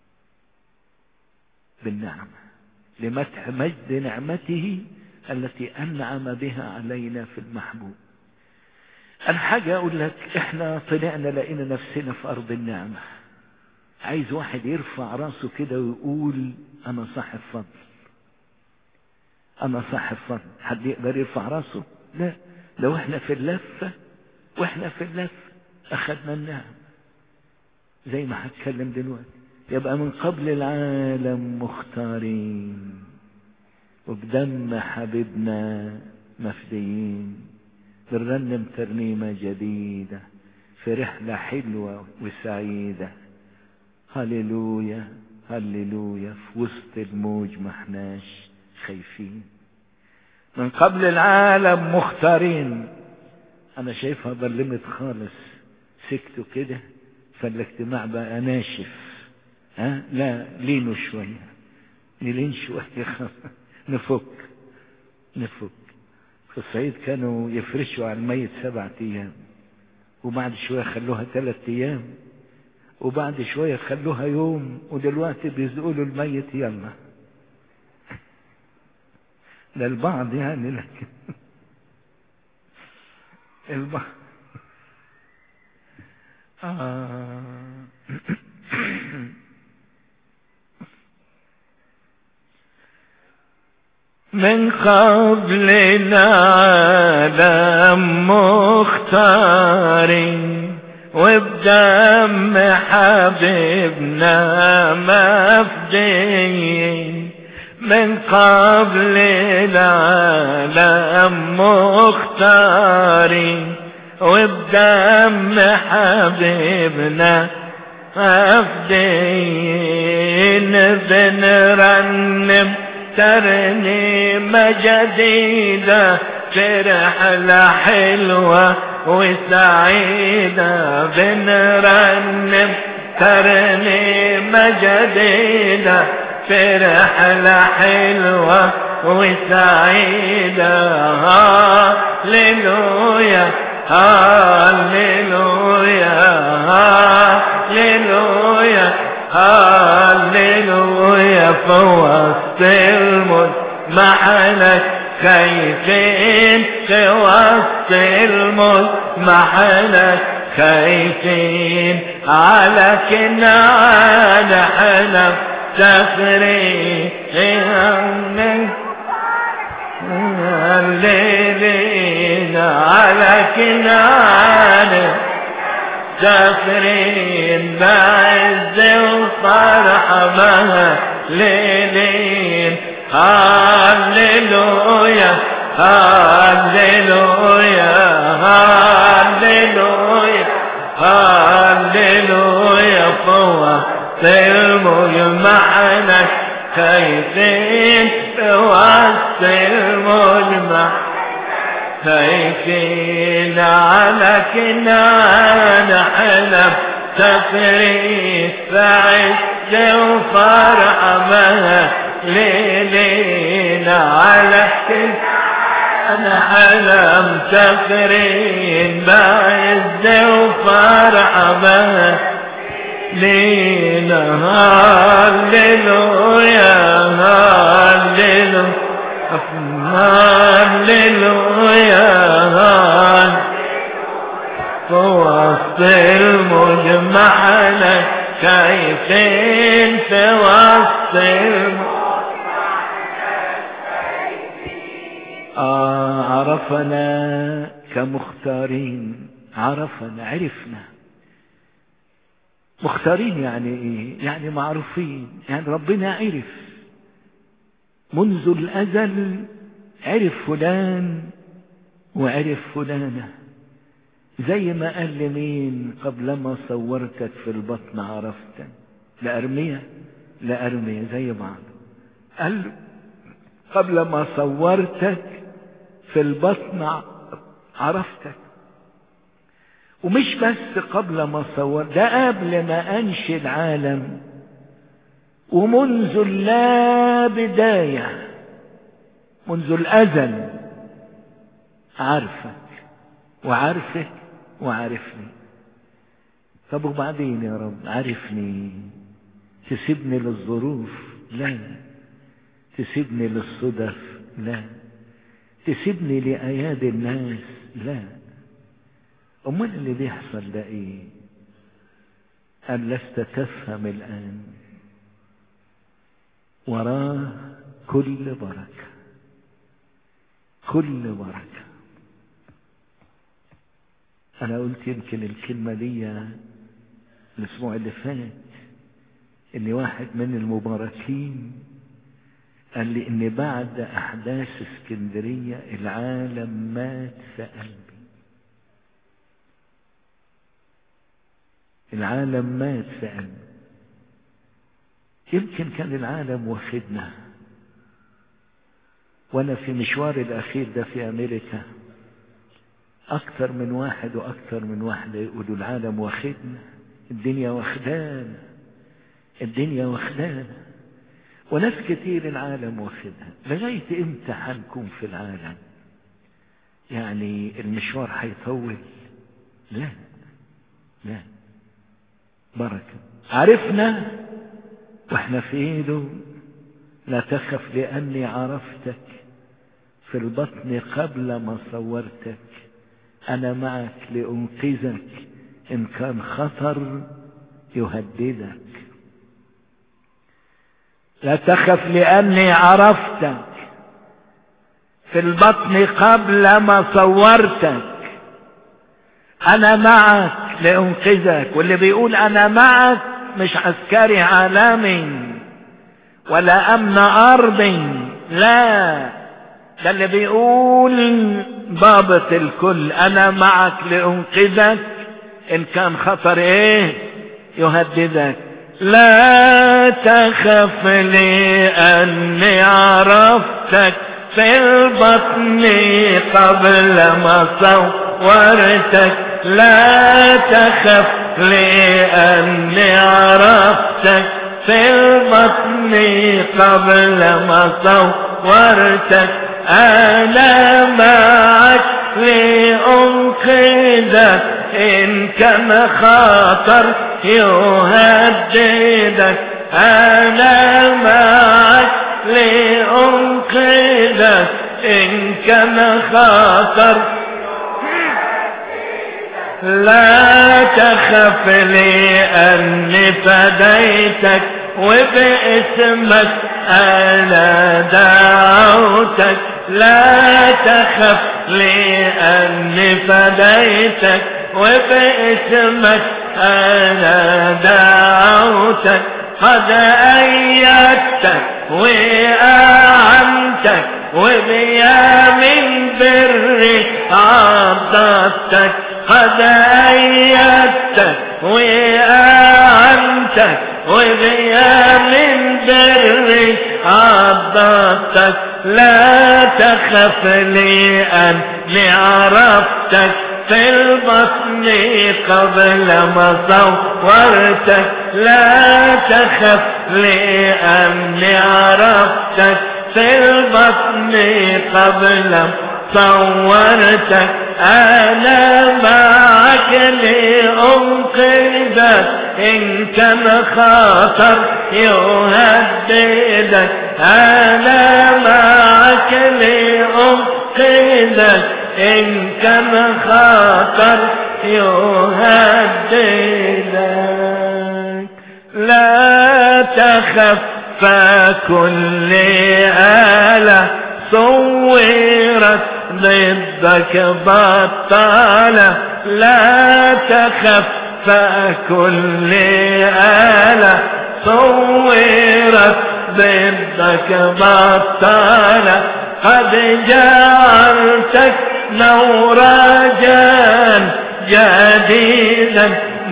بالنعمة لمدح مجد نعمته التي أنعم بها علينا في المحبوب الحاجة أقول لك إحنا طلعنا لقينا نفسنا في أرض النعمة عايز واحد يرفع راسه كده ويقول انا صاحب فضل انا صاحب فضل حد يقدر يرفع راسه لا لو احنا في اللفة واحنا في اللفة اخدنا النعم زي ما هتكلم دلوقتي يبقى من قبل العالم مختارين وبدم حبيبنا مفديين بنرنم ترنيمة جديدة في رحلة حلوة وسعيدة هللويا هللويا في وسط الموج ما احناش خايفين من قبل العالم مختارين انا شايفها ظلمت خالص سكتوا كده فالاجتماع بقى ناشف ها لا لينوا شوية نلين شوية نفك نفك في الصعيد كانوا يفرشوا على الميت سبعة ايام وبعد شوية خلوها ثلاث ايام وبعد شوية خلوها يوم ودلوقتي بيزقلوا الميت يلا ده البعض يعني لكن البعض آه. من قبل العالم مختار وبدم حبيبنا مفدي من قبل العالم مختار وبدم حبيبنا مفدين بنرنم ترنيمة جديدة في رحلة حلوة وسعيدة بنرنم ترنيمة جديدة في رحلة حلوة وسعيدة هاليلويا هاليلويا هاليلويا هاليلويا فوسط الموت محلك خايفين في وسط الموت محلك خايفين على كنعان حلف تفري الليلين على كنعان سافرين بعز وفرحة مها ليلين هاليلويا هاليلويا هاليلويا هاليلويا فوق الموج معنا خايفين في وسط المجمع خايفين على كنان حلب تفريد بعز وفرحة مها ليلين على كنان حلب تفريد بعز وفرحة مها لينا هاليلويا هاليلويا هاليلويا هال وسط المجمع شايفين في وسط آه عرفنا كمختارين عرفنا عرفنا مختارين يعني ايه يعني معروفين يعني ربنا عرف منذ الازل عرف فلان وعرف فلانة زي ما قال لمين قبلما صورتك في البطن عرفتك لأرمية لأرمية زي بعض قال له قبل ما صورتك في البطن عرفتك ومش بس قبل ما صور ده قبل ما انشي العالم ومنذ لا بداية منذ الأزل عارفك وعارفك وعارفني طب وبعدين يا رب عارفني تسيبني للظروف لا تسيبني للصدف لا تسيبني لأيادي الناس لا امال اللي بيحصل ده ايه أن لست تفهم الآن وراه كل بركة كل بركة أنا قلت يمكن الكلمة دي الأسبوع اللي فات إن واحد من المباركين قال لي إن بعد أحداث اسكندرية العالم مات في قلبي العالم مات في قلبي يمكن كان العالم واخدنا وانا في مشواري الاخير ده في امريكا اكتر من واحد واكتر من واحدة يقولوا العالم واخدنا الدنيا واخدانا الدنيا واخدانا وناس كتير العالم واخدها لغاية امتى هنكون في العالم يعني المشوار هيطول لا لا بركة عرفنا واحنا في ايده لا تخف لاني عرفتك في البطن قبل ما صورتك انا معك لانقذك ان كان خطر يهددك لا تخف لاني عرفتك في البطن قبل ما صورتك انا معك لانقذك واللي بيقول انا معك مش عسكري عالمي ولا امن ارضي لا ده اللي بيقول ضابط الكل انا معك لانقذك ان كان خطر ايه يهددك لا تخف لاني عرفتك في البطن قبل ما صورتك لا تخف لأني عرفتك في البطن قبل ما صورتك أنا معك لأنقذك إن كان خاطر يهددك أنا معك لأنقذك إن كان خاطر لا تخف لأني فديتك وباسمك أنا دعوتك لا تخف لأني فديتك وباسمك أنا دعوتك قد أيدتك وأعنتك وبيامن بري عضدتك قد أيدتك وأعنتك وبيامن بري عضدتك لا تخف لأني عرفتك في البطن قبل ما صورتك لا تخف لأني عرفتك في البطن قبل ما صورتك أنا معك لأنقذك إن كان خاطر يهددك أنا معك لأنقذك إن كان خاطر يهددك لا تخف فكل آلة صورت ضدك بطالة لا تخف فكل آلة صورت ضدك بطالة قد جعلتك نوراجا جديدا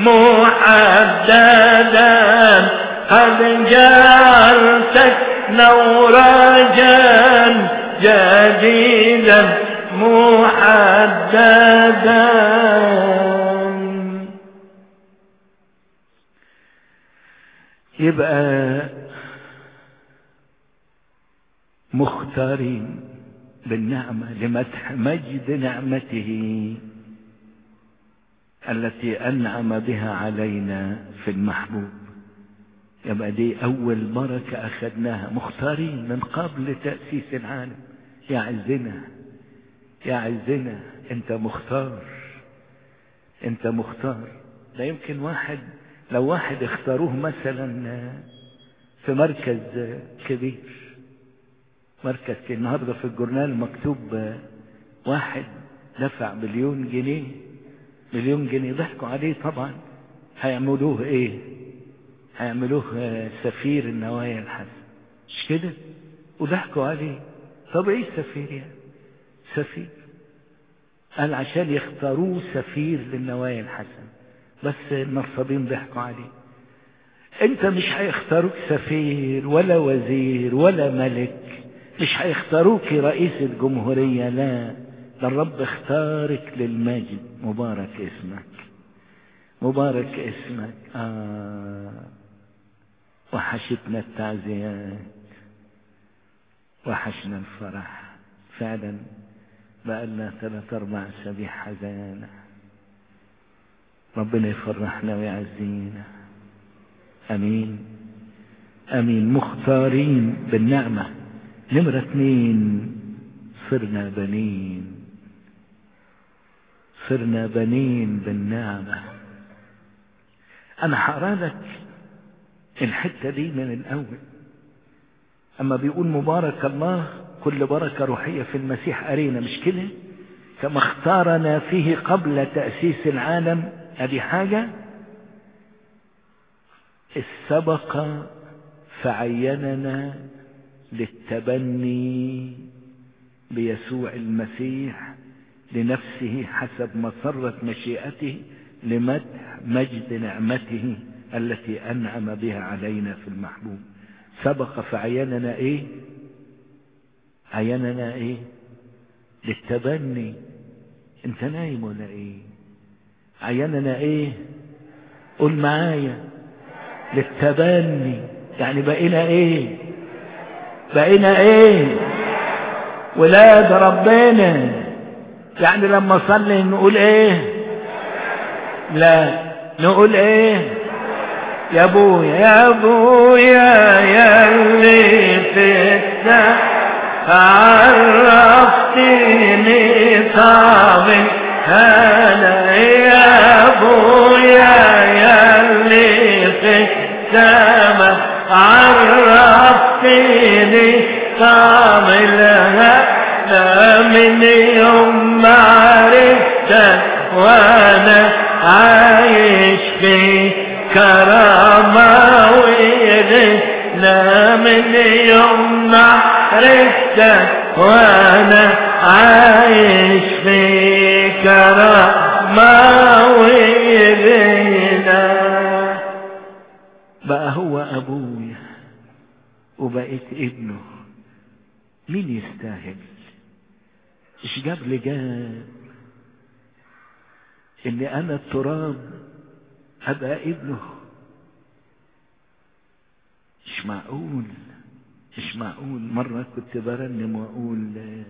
محددا قد جعلتك نوراجا جديدا محددا يبقى مختارين بالنعمة لمدح مجد نعمته التي أنعم بها علينا في المحبوب يبقى دي أول بركة أخذناها مختارين من قبل تأسيس العالم يا عزنا يا عزنا أنت مختار أنت مختار لا يمكن واحد لو واحد اختاروه مثلا في مركز كبير مركز النهارده في الجورنال مكتوب واحد دفع مليون جنيه مليون جنيه ضحكوا عليه طبعا هيعملوه ايه هيعملوه سفير النوايا الحسنة مش كده وضحكوا عليه طب ايه سفير يعني سفير قال عشان يختاروه سفير للنوايا الحسنة بس النصابين ضحكوا عليه انت مش هيختاروك سفير ولا وزير ولا ملك مش هيختاروك رئيس الجمهورية لا ده الرب اختارك للمجد مبارك اسمك مبارك اسمك آه وحشتنا التعزيات وحشنا الفرح فعلا بقى لنا ثلاث اربع اسابيع حزانة ربنا يفرحنا ويعزينا امين امين مختارين بالنعمة نمرة اتنين صرنا بنين صرنا بنين بالنعمة انا هقرا لك الحتة دي من الاول اما بيقول مبارك الله كل بركة روحية في المسيح أرينا مش كده كما اختارنا فيه قبل تأسيس العالم ادي حاجة السبق فعيننا للتبني بيسوع المسيح لنفسه حسب مسرة مشيئته لمدح مجد نعمته التي أنعم بها علينا في المحبوب سبق فعيننا ايه عيننا ايه للتبني انت نايم ولا ايه عيننا ايه قول معايا للتبني يعني بقينا ايه بقينا ايه ولاد ربنا يعني لما صلي نقول ايه لا نقول ايه يا ابويا يا ابويا يا اللي في السماء عرفتني طعم هلا يا ابويا يا اللي في السماء عرفتني طعم الهلا من يوم ما عرفتك وانا عايش في كرامة ويرثنا من يوم ما عرفتك وانا عايش في كرامة ويرثنا بقى هو ابويا وبقيت ابنه مين يستاهل ايش جاب لي جاب ان انا التراب ابقى ابنه مش معقول مش معقول مرة كنت برنم واقول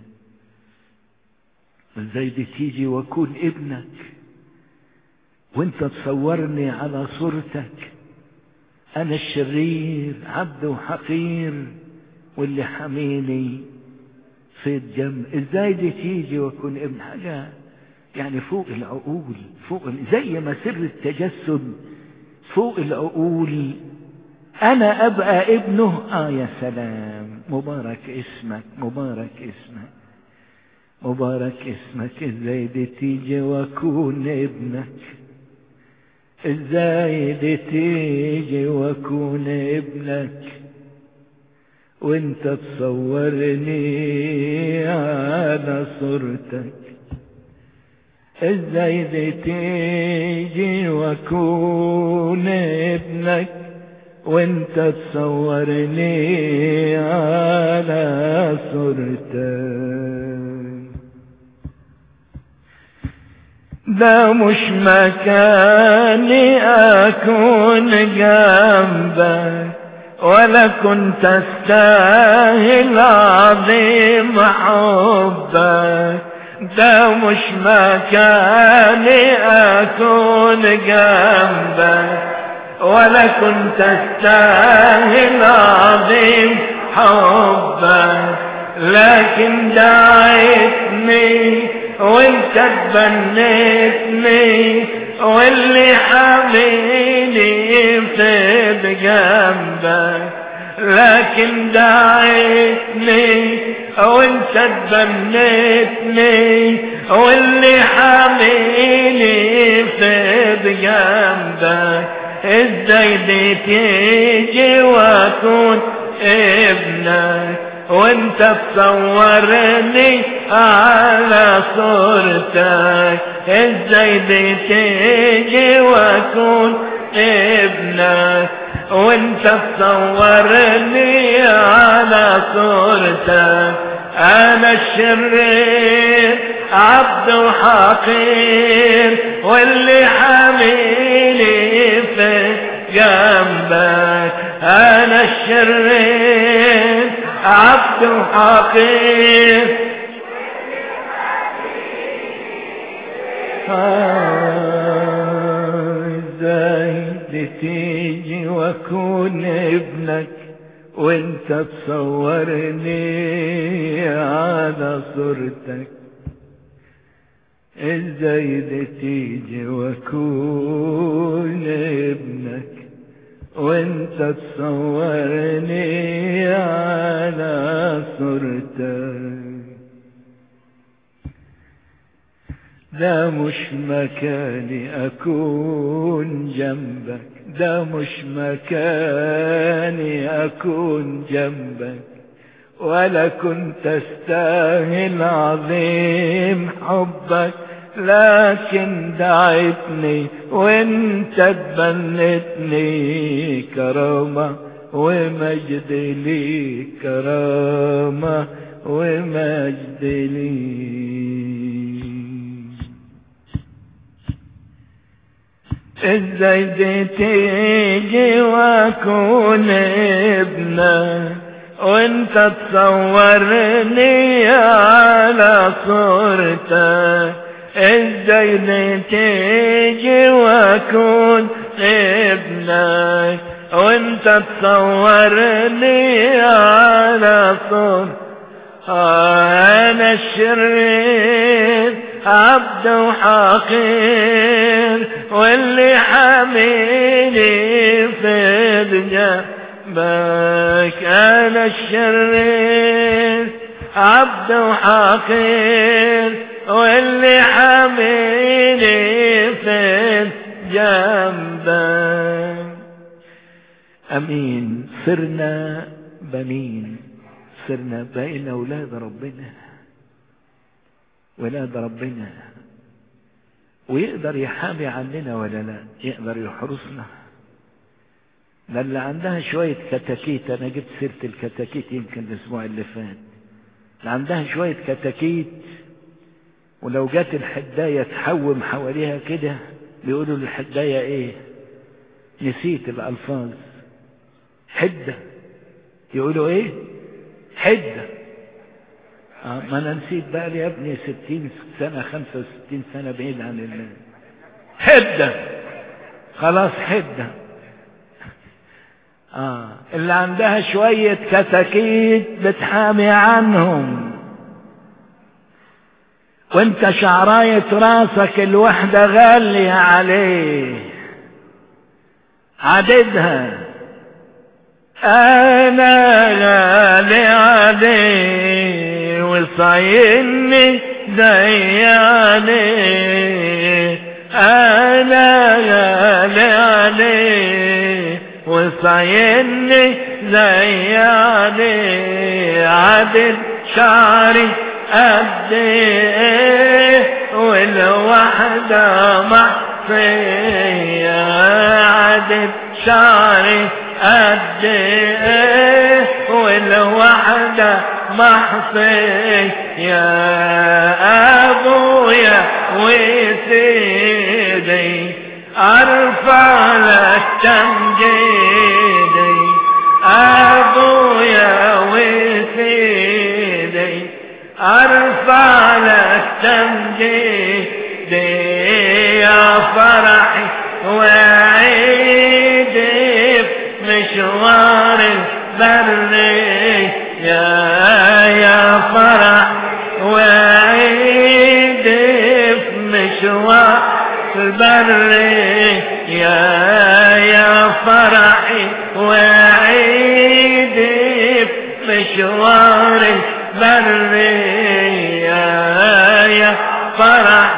ازاي دي تيجي واكون ابنك وانت تصورني على صورتك انا الشرير عبد وحقير واللي حميني صيد جم ازاي دي تيجي واكون ابن حاجة يعني فوق العقول فوق زي ما سر التجسد فوق العقول انا ابقى ابنه اه يا سلام مبارك اسمك مبارك اسمك مبارك اسمك ازاي دي تيجي واكون ابنك ازاي دي تيجي واكون ابنك وانت تصورني على صورتك ازاي دي تيجي واكون ابنك وانت تصورني على صورتك ده مش مكاني اكون جنبك ولا كنت استاهل عظيم حبك ده مش مكاني اكون جنبك ولا كنت استاهل عظيم حبك لكن دعيتني و وانت تبنتني واللي حاميني في بجنبك لكن دعيتني وانت تبنتني واللي حاميني في بجنبك ازاي دي تيجي واكون ابنك وانت تصورني على صورتك ازاي دي تيجي واكون ابنك وانت تصورني على صورتك انا الشرير عبد وحقير واللي حاميني في جنبك انا الشرير عبد وحقير ازاي تيجي واكون ابنك وانت تصورني على صورتك ازاي تيجي واكون ابنك وانت تصورني على صورتك ده مش مكاني اكون جنبك ده مش مكاني اكون جنبك ولا كنت استاهل عظيم حبك لكن دعيتني وانت تبنتني كرامة ومجد لي كرامة ومجد لي ازاي دي تيجي واكون ابنك وانت تصورني على صورتك ازاي دي تيجي واكون ابنك وانت تصورني على صورتك انا الشرير عبد وحقير واللي حاميني في جنبك انا الشرير عبد وحقير واللي حاميني في جنبك امين صرنا بنين صرنا بقينا اولاد ربنا ولاد ربنا ويقدر يحامي عننا ولا لا يقدر يحرسنا ده اللي عندها شوية كتاكيت أنا جبت سيرة الكتاكيت يمكن الأسبوع اللي فات اللي عندها شوية كتاكيت ولو جت الحداية تحوم حواليها كده بيقولوا للحداية إيه نسيت الألفاظ حدة يقولوا إيه حدة آه ما انا نسيت بقى لي يا ابني ستين سنة خمسة وستين سنة بعيد عن الله حدة خلاص حدة آه اللي عندها شوية كتاكيت بتحامي عنهم وانت شعراية راسك الوحدة غالية عليه عددها انا غالي عليه وصايني دياني انا غالي عليه وصايني زياني عدد شعري قد ايه والوحدة محصية عدد شعري قد ايه والوحدة محصي يا ابويا وسيدي ارفع لك تمجيدي ابويا وسيدي ارفع لك تمجيدي يا فرحي وعيدي مشوار البري يا يا فرح وعيدي مشوار البرية يا فرحي وعيدي مشوار البرية يا فرح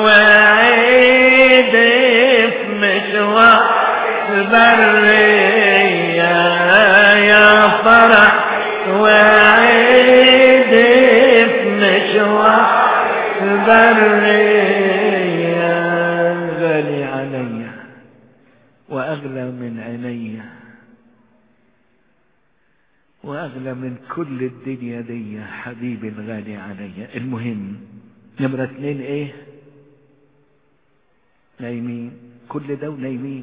وعيدي مشوار البرية يا فرح وعيدي مشوار البرية غالي علي وأغلى من عيني وأغلى من كل الدنيا دي حبيبي الغالي علي المهم نمرة اتنين ايه نايمين كل ده ونايمين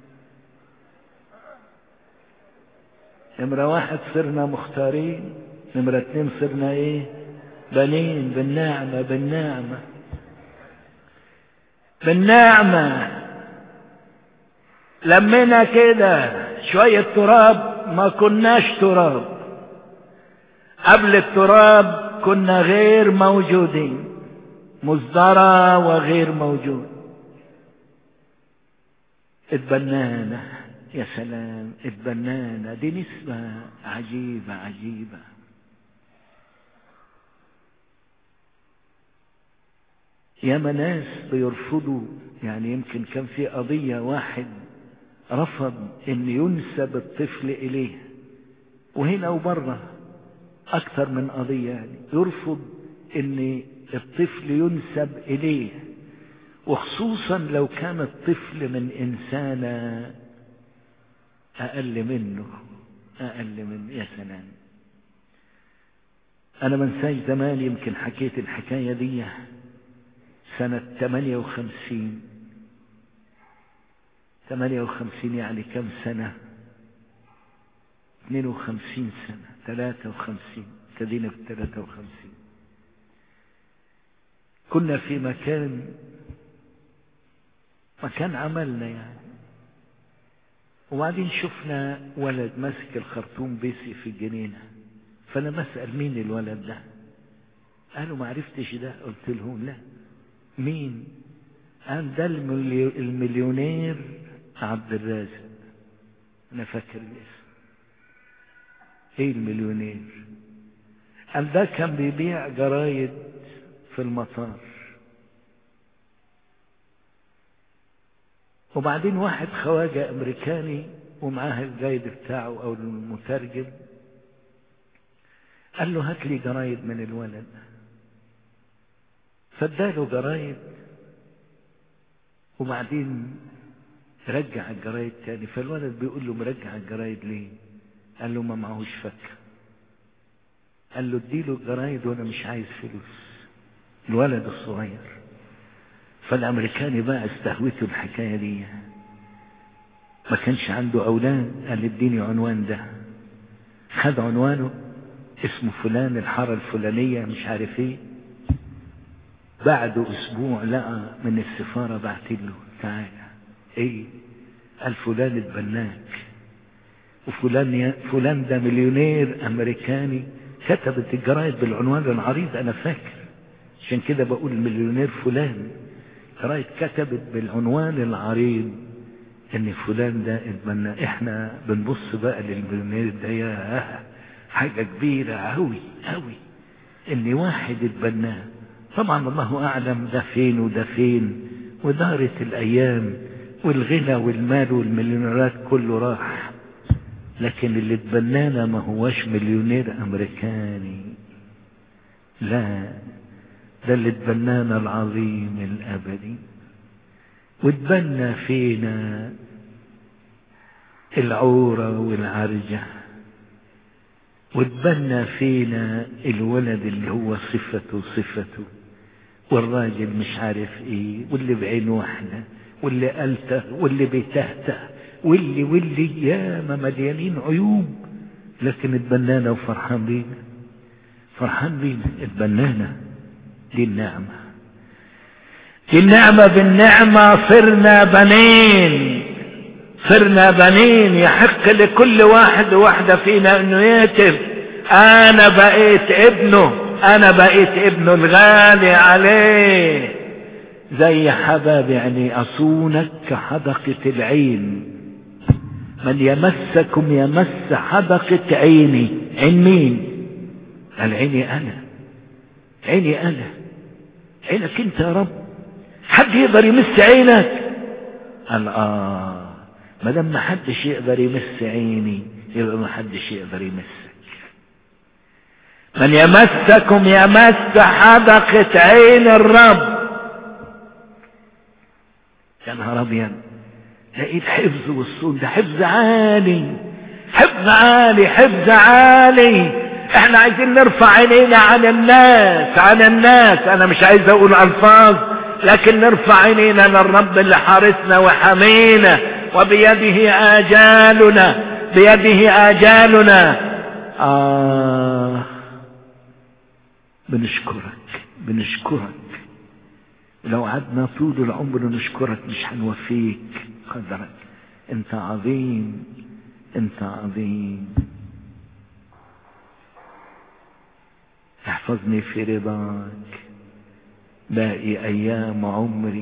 نمرة واحد صرنا مختارين نمرة اتنين صرنا ايه بنين بالنعمة بالنعمة بالنعمة لمنا كده شوية تراب ما كناش تراب قبل التراب كنا غير موجودين مصدرة وغير موجود اتبنانا يا سلام اتبنانا دي نسبة عجيبة عجيبة ياما ناس بيرفضوا يعني يمكن كان في قضية واحد رفض ان ينسب الطفل اليه وهنا وبره اكثر من قضية يعني يرفض ان الطفل ينسب اليه وخصوصا لو كان الطفل من انسانة اقل منه اقل منه يا سلام انا منساش زمان يمكن حكيت الحكاية دي سنة 58 58 يعني كم سنة 52 سنة 53 ابتدينا في 53 كنا في مكان مكان عملنا يعني وبعدين شفنا ولد ماسك الخرطوم بيسي في الجنينة فأنا بسأل مين الولد ده قالوا ما عرفتش ده قلت لهم لا مين قال ده المليونير عبد الرازق انا فاكر الاسم ايه المليونير قال ده كان بيبيع جرايد في المطار وبعدين واحد خواجة امريكاني ومعاه الجايد بتاعه او المترجم قال له هات لي جرايد من الولد فاداله جرايد وبعدين رجع الجرايد تاني فالولد بيقول له مرجع الجرايد ليه قال له ما معهوش فك قال له اديله الجرايد وانا مش عايز فلوس الولد الصغير فالامريكاني بقى استهوته الحكايه دي ما كانش عنده اولاد قال اديني عنوان ده خد عنوانه اسمه فلان الحاره الفلانيه مش عارف ايه بعد اسبوع لقى من السفاره بعت له تعالى ايه قال فلان اتبناك وفلان يا فلان ده مليونير امريكاني كتبت الجرايد بالعنوان العريض انا فاكر عشان كده بقول مليونير فلان جرايد كتبت بالعنوان العريض ان فلان ده اتبنى احنا بنبص بقى للمليونير ده يا حاجة كبيرة اوي اوي ان واحد اتبناه طبعا الله اعلم ده فين وده فين ودارت الايام والغنى والمال والمليونيرات كله راح لكن اللي اتبنانا ما هوش مليونير امريكاني لا ده اللي اتبنانا العظيم الابدي واتبنى فينا العورة والعرجة واتبنى فينا الولد اللي هو صفته صفته والراجل مش عارف ايه واللي بعين واحدة واللي قلته واللي بيتهته واللي واللي يا ما مليانين عيوب لكن اتبنانا وفرحان بينا فرحان بينا اتبنانا دي النعمة دي النعمة بالنعمة صرنا بنين صرنا بنين يحق لكل واحد وواحدة فينا انه يتب انا بقيت ابنه انا بقيت ابنه الغالي عليه زي حباب يعني أصونك كحدقة العين من يمسكم يمس حدقة عيني عين مين قال عيني أنا عيني أنا عينك أنت يا رب حد يقدر يمس عينك قال آه ما دام ما حدش يقدر يمس عيني يبقى ما حدش يقدر يمسك من يمسكم يمس حدقة عين الرب يا نهار ابيض لقيت حفظ والصون ده حفظ عالي حفظ عالي حفظ عالي احنا عايزين نرفع عينينا عن الناس عن الناس انا مش عايز اقول الفاظ لكن نرفع عينينا للرب اللي حارسنا وحمينا وبيده آجالنا بيده آجالنا آه بنشكرك بنشكرك لو عدنا طول العمر نشكرك مش هنوفيك قدرك انت عظيم انت عظيم احفظني في رضاك باقي ايام عمري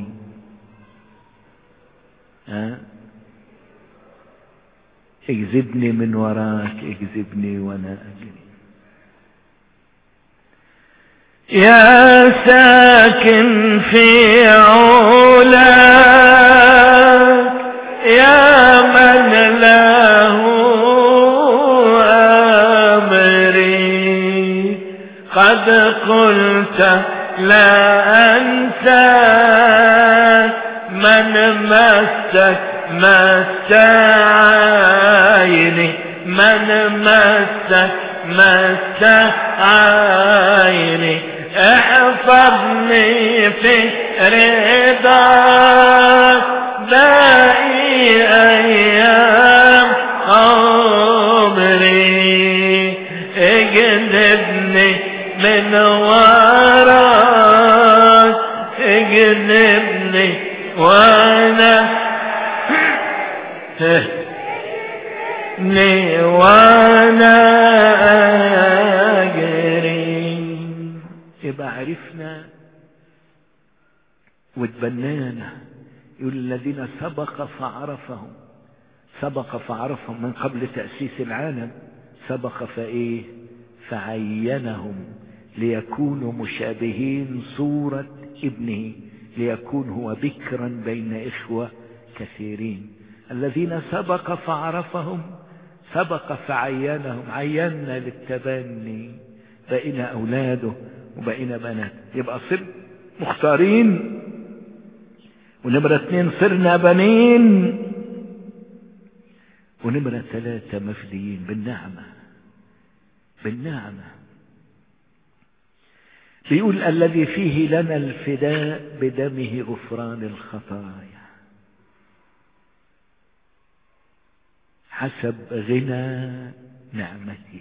ها اجذبني من وراك اجذبني وانا اجري يا ساكن في علاك يا من له امري قد قلت لا انسى من مسك مس عيني من مسك مس عيني احفظني في رضاك باقي ايام عمري اجنبني من وراك اجنبني وانا ني وانا اجري يبقى عرفنا واتبنانا يقول الذين سبق فعرفهم سبق فعرفهم من قبل تأسيس العالم سبق فايه فعينهم ليكونوا مشابهين صورة ابنه ليكون هو بكرا بين إخوة كثيرين الذين سبق فعرفهم سبق فعينهم عينا للتبني بقينا أولاده وبقينا بنات يبقى صر مختارين ونمرة اتنين صرنا بنين ونمرة ثلاثة مفديين بالنعمة بالنعمة بيقول الذي فيه لنا الفداء بدمه غفران الخطايا حسب غنى نعمته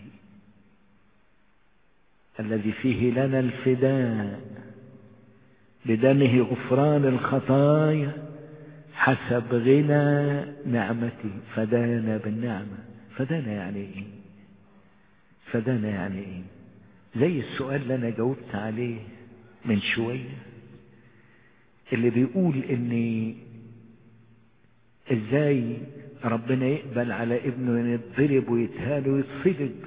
الذي فيه لنا الفداء بدمه غفران الخطايا حسب غنى نعمته فدانا بالنعمة فدانا يعني ايه فدانا يعني ايه زي السؤال اللي انا جاوبت عليه من شوية اللي بيقول ان ازاي ربنا يقبل على ابنه يتضرب ويتهان ويتصلب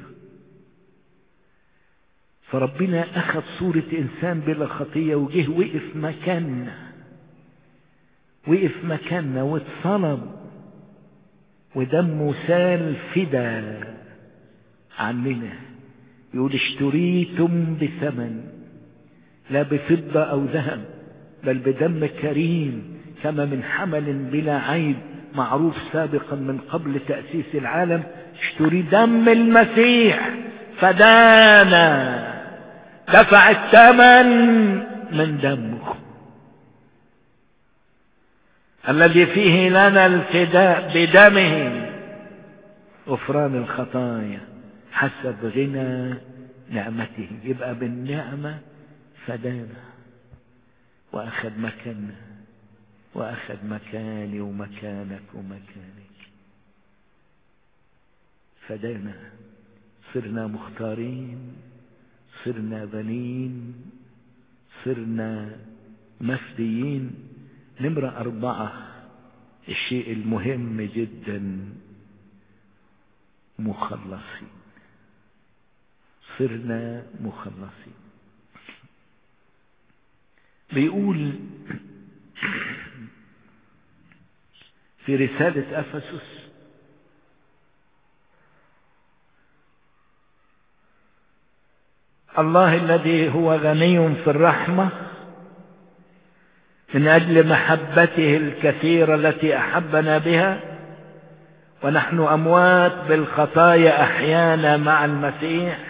فربنا اخذ صورة انسان بلا خطية وجه وقف مكاننا وقف مكاننا واتصلب ودمه سال فدا عننا يقول اشتريتم بثمن لا بفضة او ذهب بل بدم كريم كما من حمل بلا عيب معروف سابقا من قبل تأسيس العالم اشتري دم المسيح فدانا دفع الثمن من دمه الذي فيه لنا الفداء بدمه غفران الخطايا حسب غنى نعمته يبقى بالنعمة فدانا وأخذ مكاننا وأخذ مكاني ومكانك ومكانك فدانا صرنا مختارين صرنا بنين صرنا مفديين نمرة أربعة الشيء المهم جدا مخلصين صرنا مخلصين بيقول في رسالة أفسس الله الذي هو غني في الرحمة من أجل محبته الكثيرة التي أحبنا بها ونحن أموات بالخطايا أحيانا مع المسيح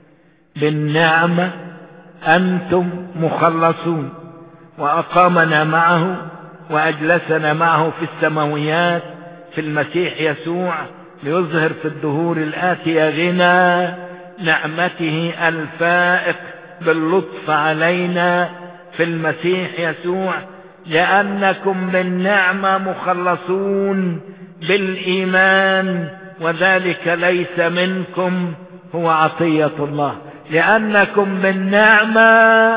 بالنعمة أنتم مخلصون وأقامنا معه وأجلسنا معه في السماويات في المسيح يسوع ليظهر في الدهور الآتية غنى نعمته الفائق باللطف علينا في المسيح يسوع لأنكم بالنعمة مخلصون بالإيمان وذلك ليس منكم هو عطية الله لأنكم بالنعمة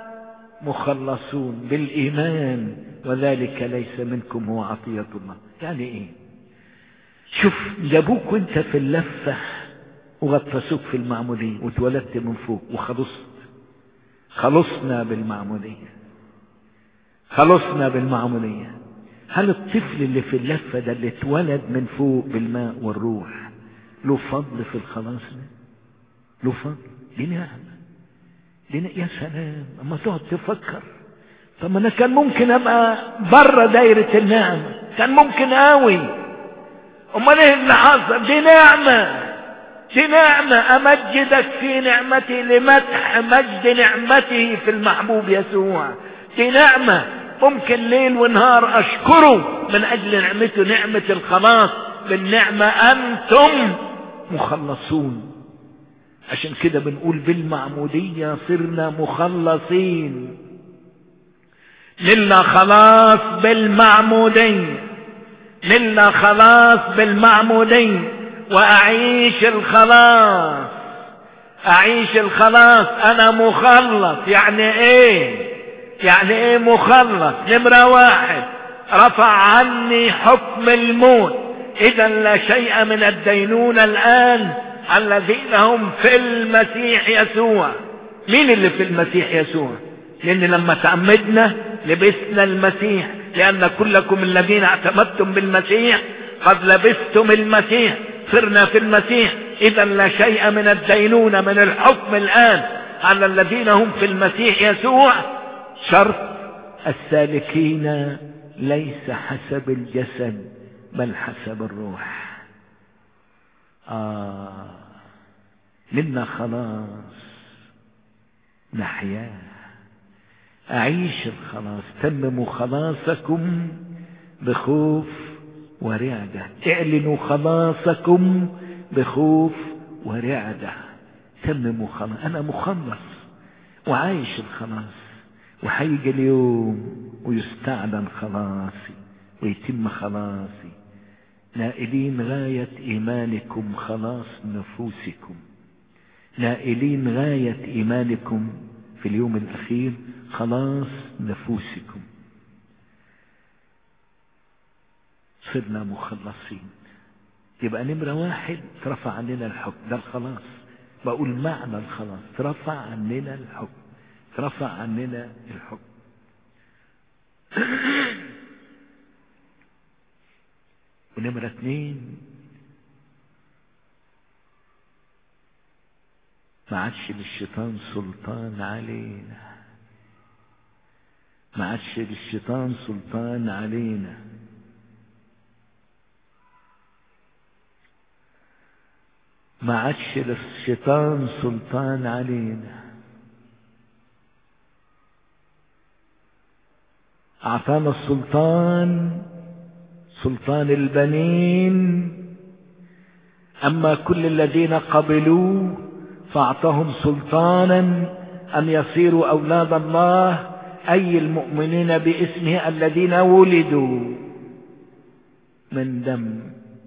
مخلصون بالإيمان وذلك ليس منكم هو عطية الله يعني إيه شوف جابوك وانت في اللفة وغطسوك في المعمودية واتولدت من فوق وخلصت خلصنا بالمعمودية خلصنا بالمعمودية هل الطفل اللي في اللفة ده اللي اتولد من فوق بالماء والروح له فضل في الخلاص ده له فضل دي نعمة دي نعمة. يا سلام اما تقعد تفكر طب ما انا كان ممكن ابقى بره دايرة النعمة كان ممكن اوي امال ايه اللي حصل دي نعمة دي نعمة امجدك في نعمتي لمدح مجد نعمته في المحبوب يسوع دي نعمة ممكن ليل ونهار اشكره من اجل نعمته نعمة الخلاص بالنعمة انتم مخلصون عشان كده بنقول بالمعمودية صرنا مخلصين لنا خلاص بالمعمودية لنا خلاص بالمعمودية وأعيش الخلاص أعيش الخلاص أنا مخلص يعني إيه يعني إيه مخلص نمرة واحد رفع عني حكم الموت إذا لا شيء من الدينونة الآن الذين هم في المسيح يسوع مين اللي في المسيح يسوع لأن لما تعمدنا لبسنا المسيح لأن كلكم الذين اعتمدتم بالمسيح قد لبستم المسيح صرنا في المسيح إذا لا شيء من الدينونة من الحكم الآن على الذين هم في المسيح يسوع شرط السالكين ليس حسب الجسد بل حسب الروح آه لنا خلاص نحياه أعيش الخلاص تمموا خلاصكم بخوف ورعدة اعلنوا خلاصكم بخوف ورعدة تمموا خلاص أنا مخلص وعايش الخلاص وحيجي اليوم ويستعلن خلاصي ويتم خلاصي نائلين غاية إيمانكم خلاص نفوسكم نائلين غاية إيمانكم في اليوم الأخير خلاص نفوسكم صرنا مخلصين يبقى نمرة واحد ترفع عننا الحكم ده الخلاص بقول معنى الخلاص ترفع عننا الحكم ترفع عننا الحكم ونمرة اتنين ما عادش للشيطان سلطان علينا ما عادش للشيطان سلطان علينا ما عادش للشيطان سلطان علينا أعطانا السلطان سلطان البنين أما كل الذين قبلوه فأعطاهم سلطانا أن يصيروا أولاد الله أي المؤمنين باسمه الذين ولدوا من دم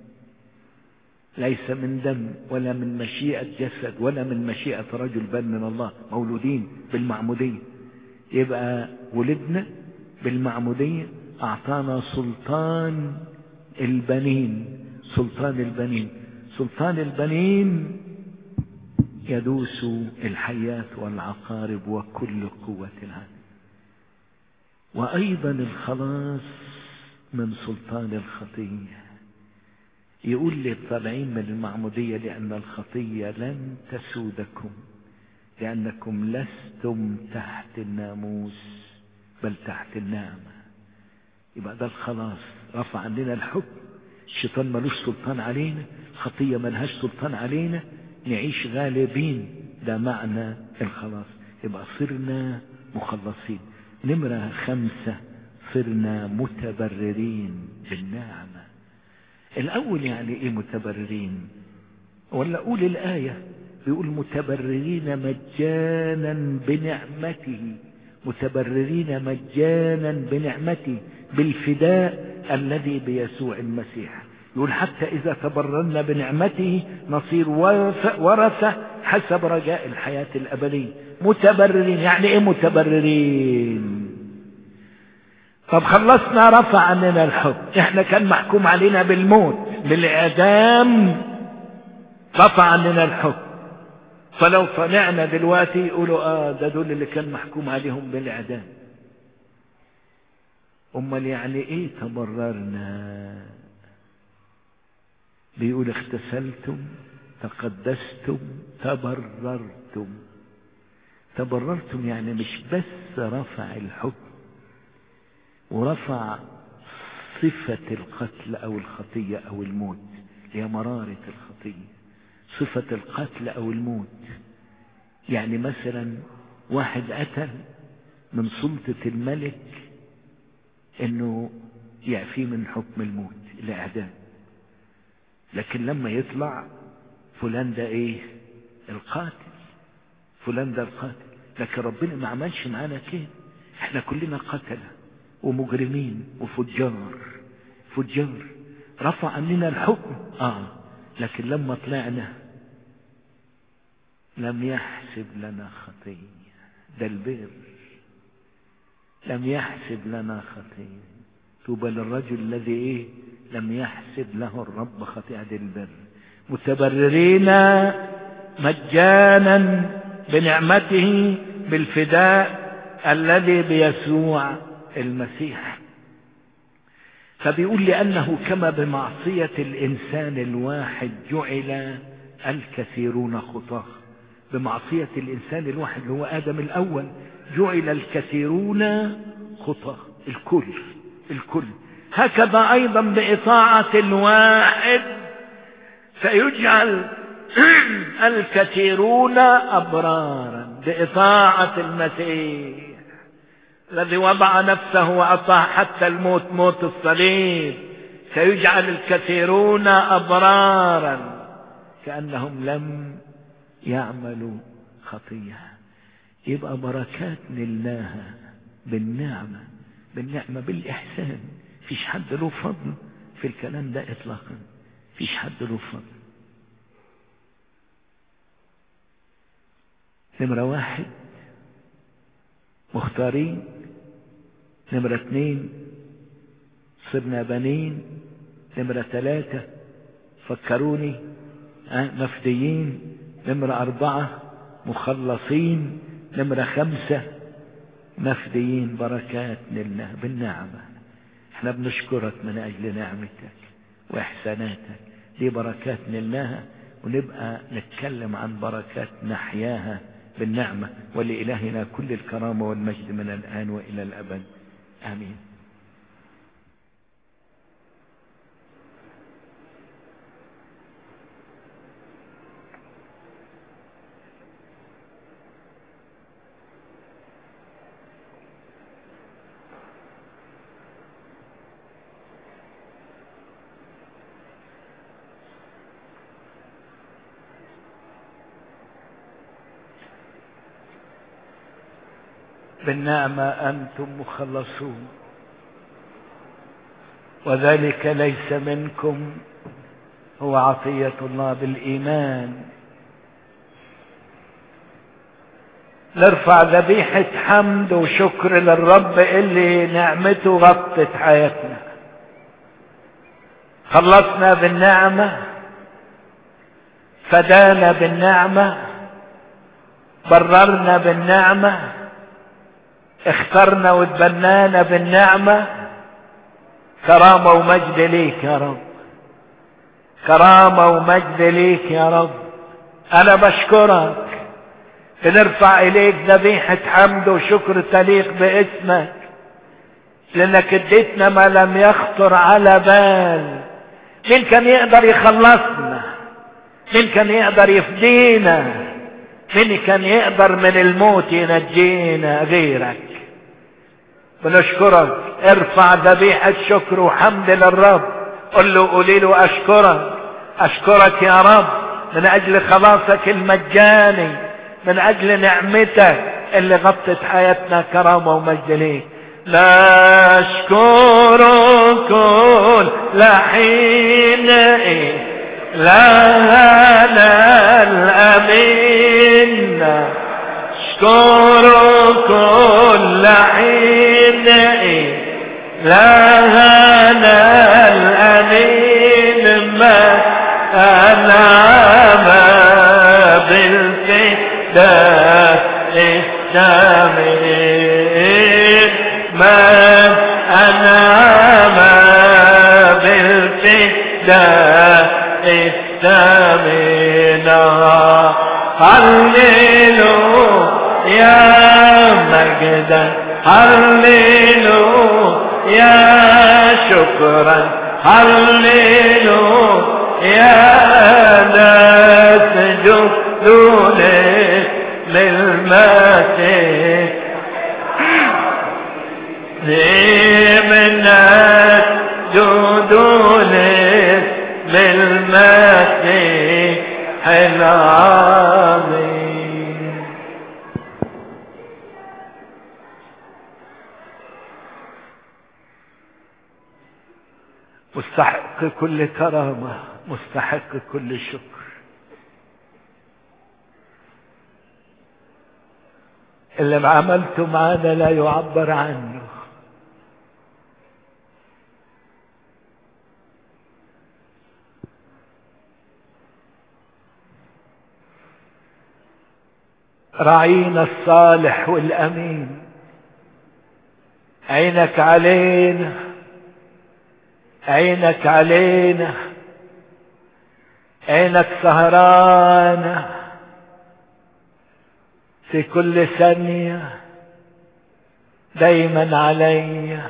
ليس من دم ولا من مشيئة جسد ولا من مشيئة رجل بل من الله مولودين بالمعمودية يبقى ولدنا بالمعمودية أعطانا سلطان البنين سلطان البنين سلطان البنين يدوس الحياة والعقارب وكل قوة العالم وأيضا الخلاص من سلطان الخطية يقول لي الطالعين من المعمودية لأن الخطية لن تسودكم لأنكم لستم تحت الناموس بل تحت النعمة يبقى ده الخلاص رفع عننا الحكم الشيطان ملوش سلطان علينا خطية ملهاش سلطان علينا نعيش غالبين ده معنى الخلاص يبقى صرنا مخلصين نمرة خمسة صرنا متبررين بالنعمة الأول يعني إيه متبررين ولا أقول الآية بيقول متبررين مجانا بنعمته متبررين مجانا بنعمته بالفداء الذي بيسوع المسيح يقول حتى إذا تبررنا بنعمته نصير ورثة حسب رجاء الحياة الأبدية متبررين يعني إيه متبررين طب خلصنا رفع عننا الحكم احنا كان محكوم علينا بالموت بالإعدام رفع عننا الحكم فلو طلعنا دلوقتي يقولوا اه ده دول اللي كان محكوم عليهم بالإعدام امال يعني ايه تبررنا بيقول اغتسلتم تقدستم تبررتم تبررتم يعني مش بس رفع الحكم ورفع صفة القتل او الخطية او الموت هي مرارة الخطية صفة القتل او الموت يعني مثلا واحد قتل من سلطة الملك انه يعفيه من حكم الموت الاعدام لكن لما يطلع فلان ده ايه القاتل فلان ده القاتل لكن ربنا ما عملش معانا كده احنا كلنا قتلة ومجرمين وفجار فجار رفع عننا الحكم اه لكن لما طلعنا لم يحسب لنا خطية ده البر لم يحسب لنا خطية طوبى للرجل الذي ايه لم يحسب له الرب خطيئة البر متبررين مجانا بنعمته بالفداء الذي بيسوع المسيح فبيقول لأنه كما بمعصية الإنسان الواحد جعل الكثيرون خطاه بمعصية الإنسان الواحد اللي هو آدم الأول جعل الكثيرون خطاه الكل الكل هكذا أيضا بإطاعة الواحد سيجعل الكثيرون أبرارا بإطاعة المسيح الذي وضع نفسه وأطاع حتى الموت موت الصليب سيجعل الكثيرون أبرارا كأنهم لم يعملوا خطيئة يبقى بركات نلناها بالنعمة بالنعمة بالإحسان فيش حد له فضل في الكلام ده إطلاقا فيش حد له فضل نمرة واحد مختارين نمرة اثنين صرنا بنين نمرة ثلاثة فكروني أه مفديين نمرة أربعة مخلصين نمرة خمسة مفديين بركات لله بالنعمة احنا بنشكرك من أجل نعمتك وإحساناتك دي بركات لله ونبقى نتكلم عن بركات نحياها بالنعمة ولإلهنا كل الكرامة والمجد من الآن وإلى الأبد آمين بالنعمة أنتم مخلصون وذلك ليس منكم هو عطية الله بالإيمان نرفع ذبيحة حمد وشكر للرب اللي نعمته غطت حياتنا خلصنا بالنعمة فدانا بالنعمة بررنا بالنعمة اخترنا وتبنانا بالنعمة كرامة ومجد ليك يا رب كرامة ومجد ليك يا رب انا بشكرك بنرفع اليك ذبيحة حمد وشكر تليق باسمك لانك اديتنا ما لم يخطر على بال مين كان يقدر يخلصنا مين كان يقدر يفدينا مين كان يقدر من الموت ينجينا غيرك بنشكرك ارفع ذبيحة شكر وحمد للرب قل له قولي له اشكرك اشكرك يا رب من اجل خلاصك المجاني من اجل نعمتك اللي غطت حياتنا كرامة ومجد ليك نشكر كل حين لنا الامين نشكر كل حين لنا الامين ما انعم بالفداء السمين من انعم بالفداء السمين هللو يا مجدا هللو يا شكرا هللو يا ناس جدولك للمسيح من جدولك للمسيح العظيم مستحق كل كرامة مستحق كل شكر اللي ما عملته معانا لا يعبر عنه راعينا الصالح والامين عينك علينا عينك علينا عينك سهرانة في كل ثانية دايما عليا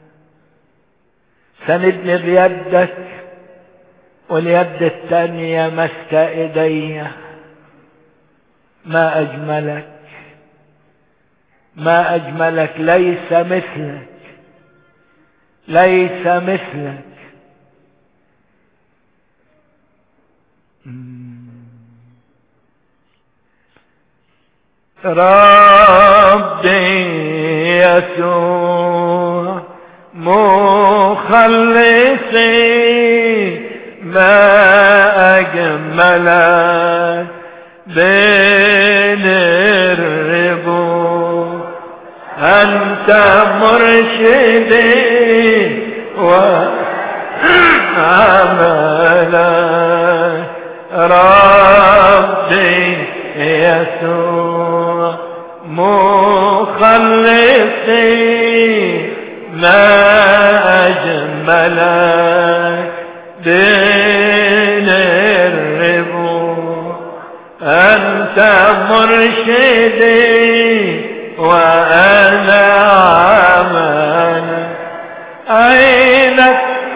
سندني بيدك واليد التانية ماسكة ايديا ما اجملك ما اجملك ليس مثلك ليس مثلك ربي يسوع مخلصي ما أجملك بين الربو أنت مرشدي وعملك ربي يسوع مخلصي ما أجملك بين الربو أنت مرشدي وأنا عملك عينك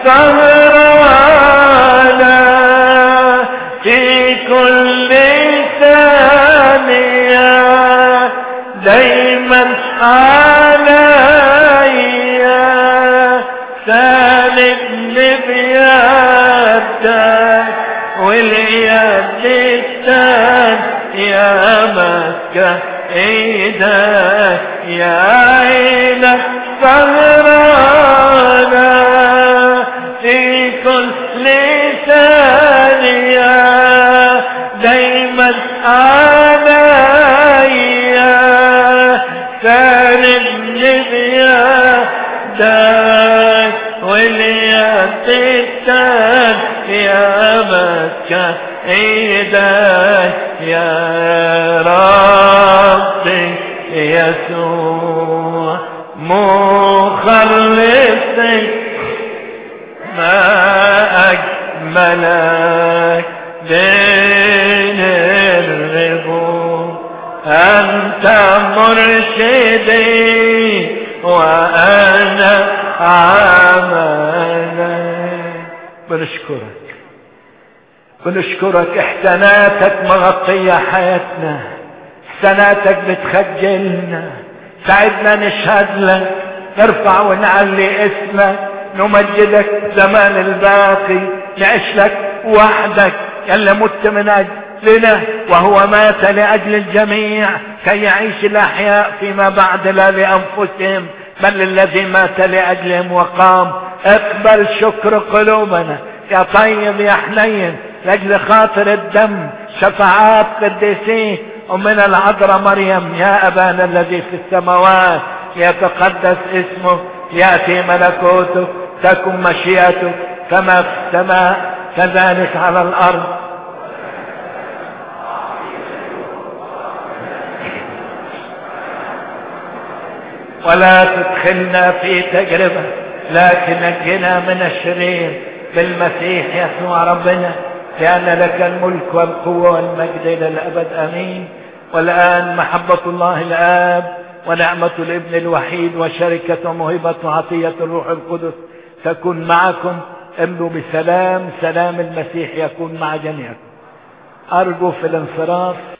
سهرانة في كل ثانية دايما عليا ساندني بيدك واليد التانية ماسكة ايدك يا عينك سهرانة في كل ثانية دايما عليا يدك واليد يا مكة ايدك يا ربي يسوع مخلصي ما أجملك بين الربوع أنت مرشدي وأنا عملك بنشكرك بنشكرك احساناتك مغطية حياتنا احساناتك بتخجلنا ساعدنا نشهد لك نرفع ونعلي اسمك نمجدك زمان الباقي نعيش لك وحدك يلا مت من اجلنا وهو مات لاجل الجميع كي يعيش الاحياء فيما بعد لا لانفسهم بل للذي مات لاجلهم وقام اقبل شكر قلوبنا يا طيب يا حنين لاجل خاطر الدم شفاعات قديسين ومن العذراء مريم يا ابانا الذي في السماوات يتقدس اسمه ياتي ملكوتك تكن مشيئتك كما في السماء كذلك على الارض ولا تدخلنا في تجربة لكن نجنا من الشرير بالمسيح يسوع ربنا لأن لك الملك والقوة والمجد إلى الأبد أمين والآن محبة الله الآب ونعمة الابن الوحيد وشركة وموهبة وعطية الروح القدس تكون معكم املوا بسلام سلام المسيح يكون مع جميعكم أرجو في الانصراف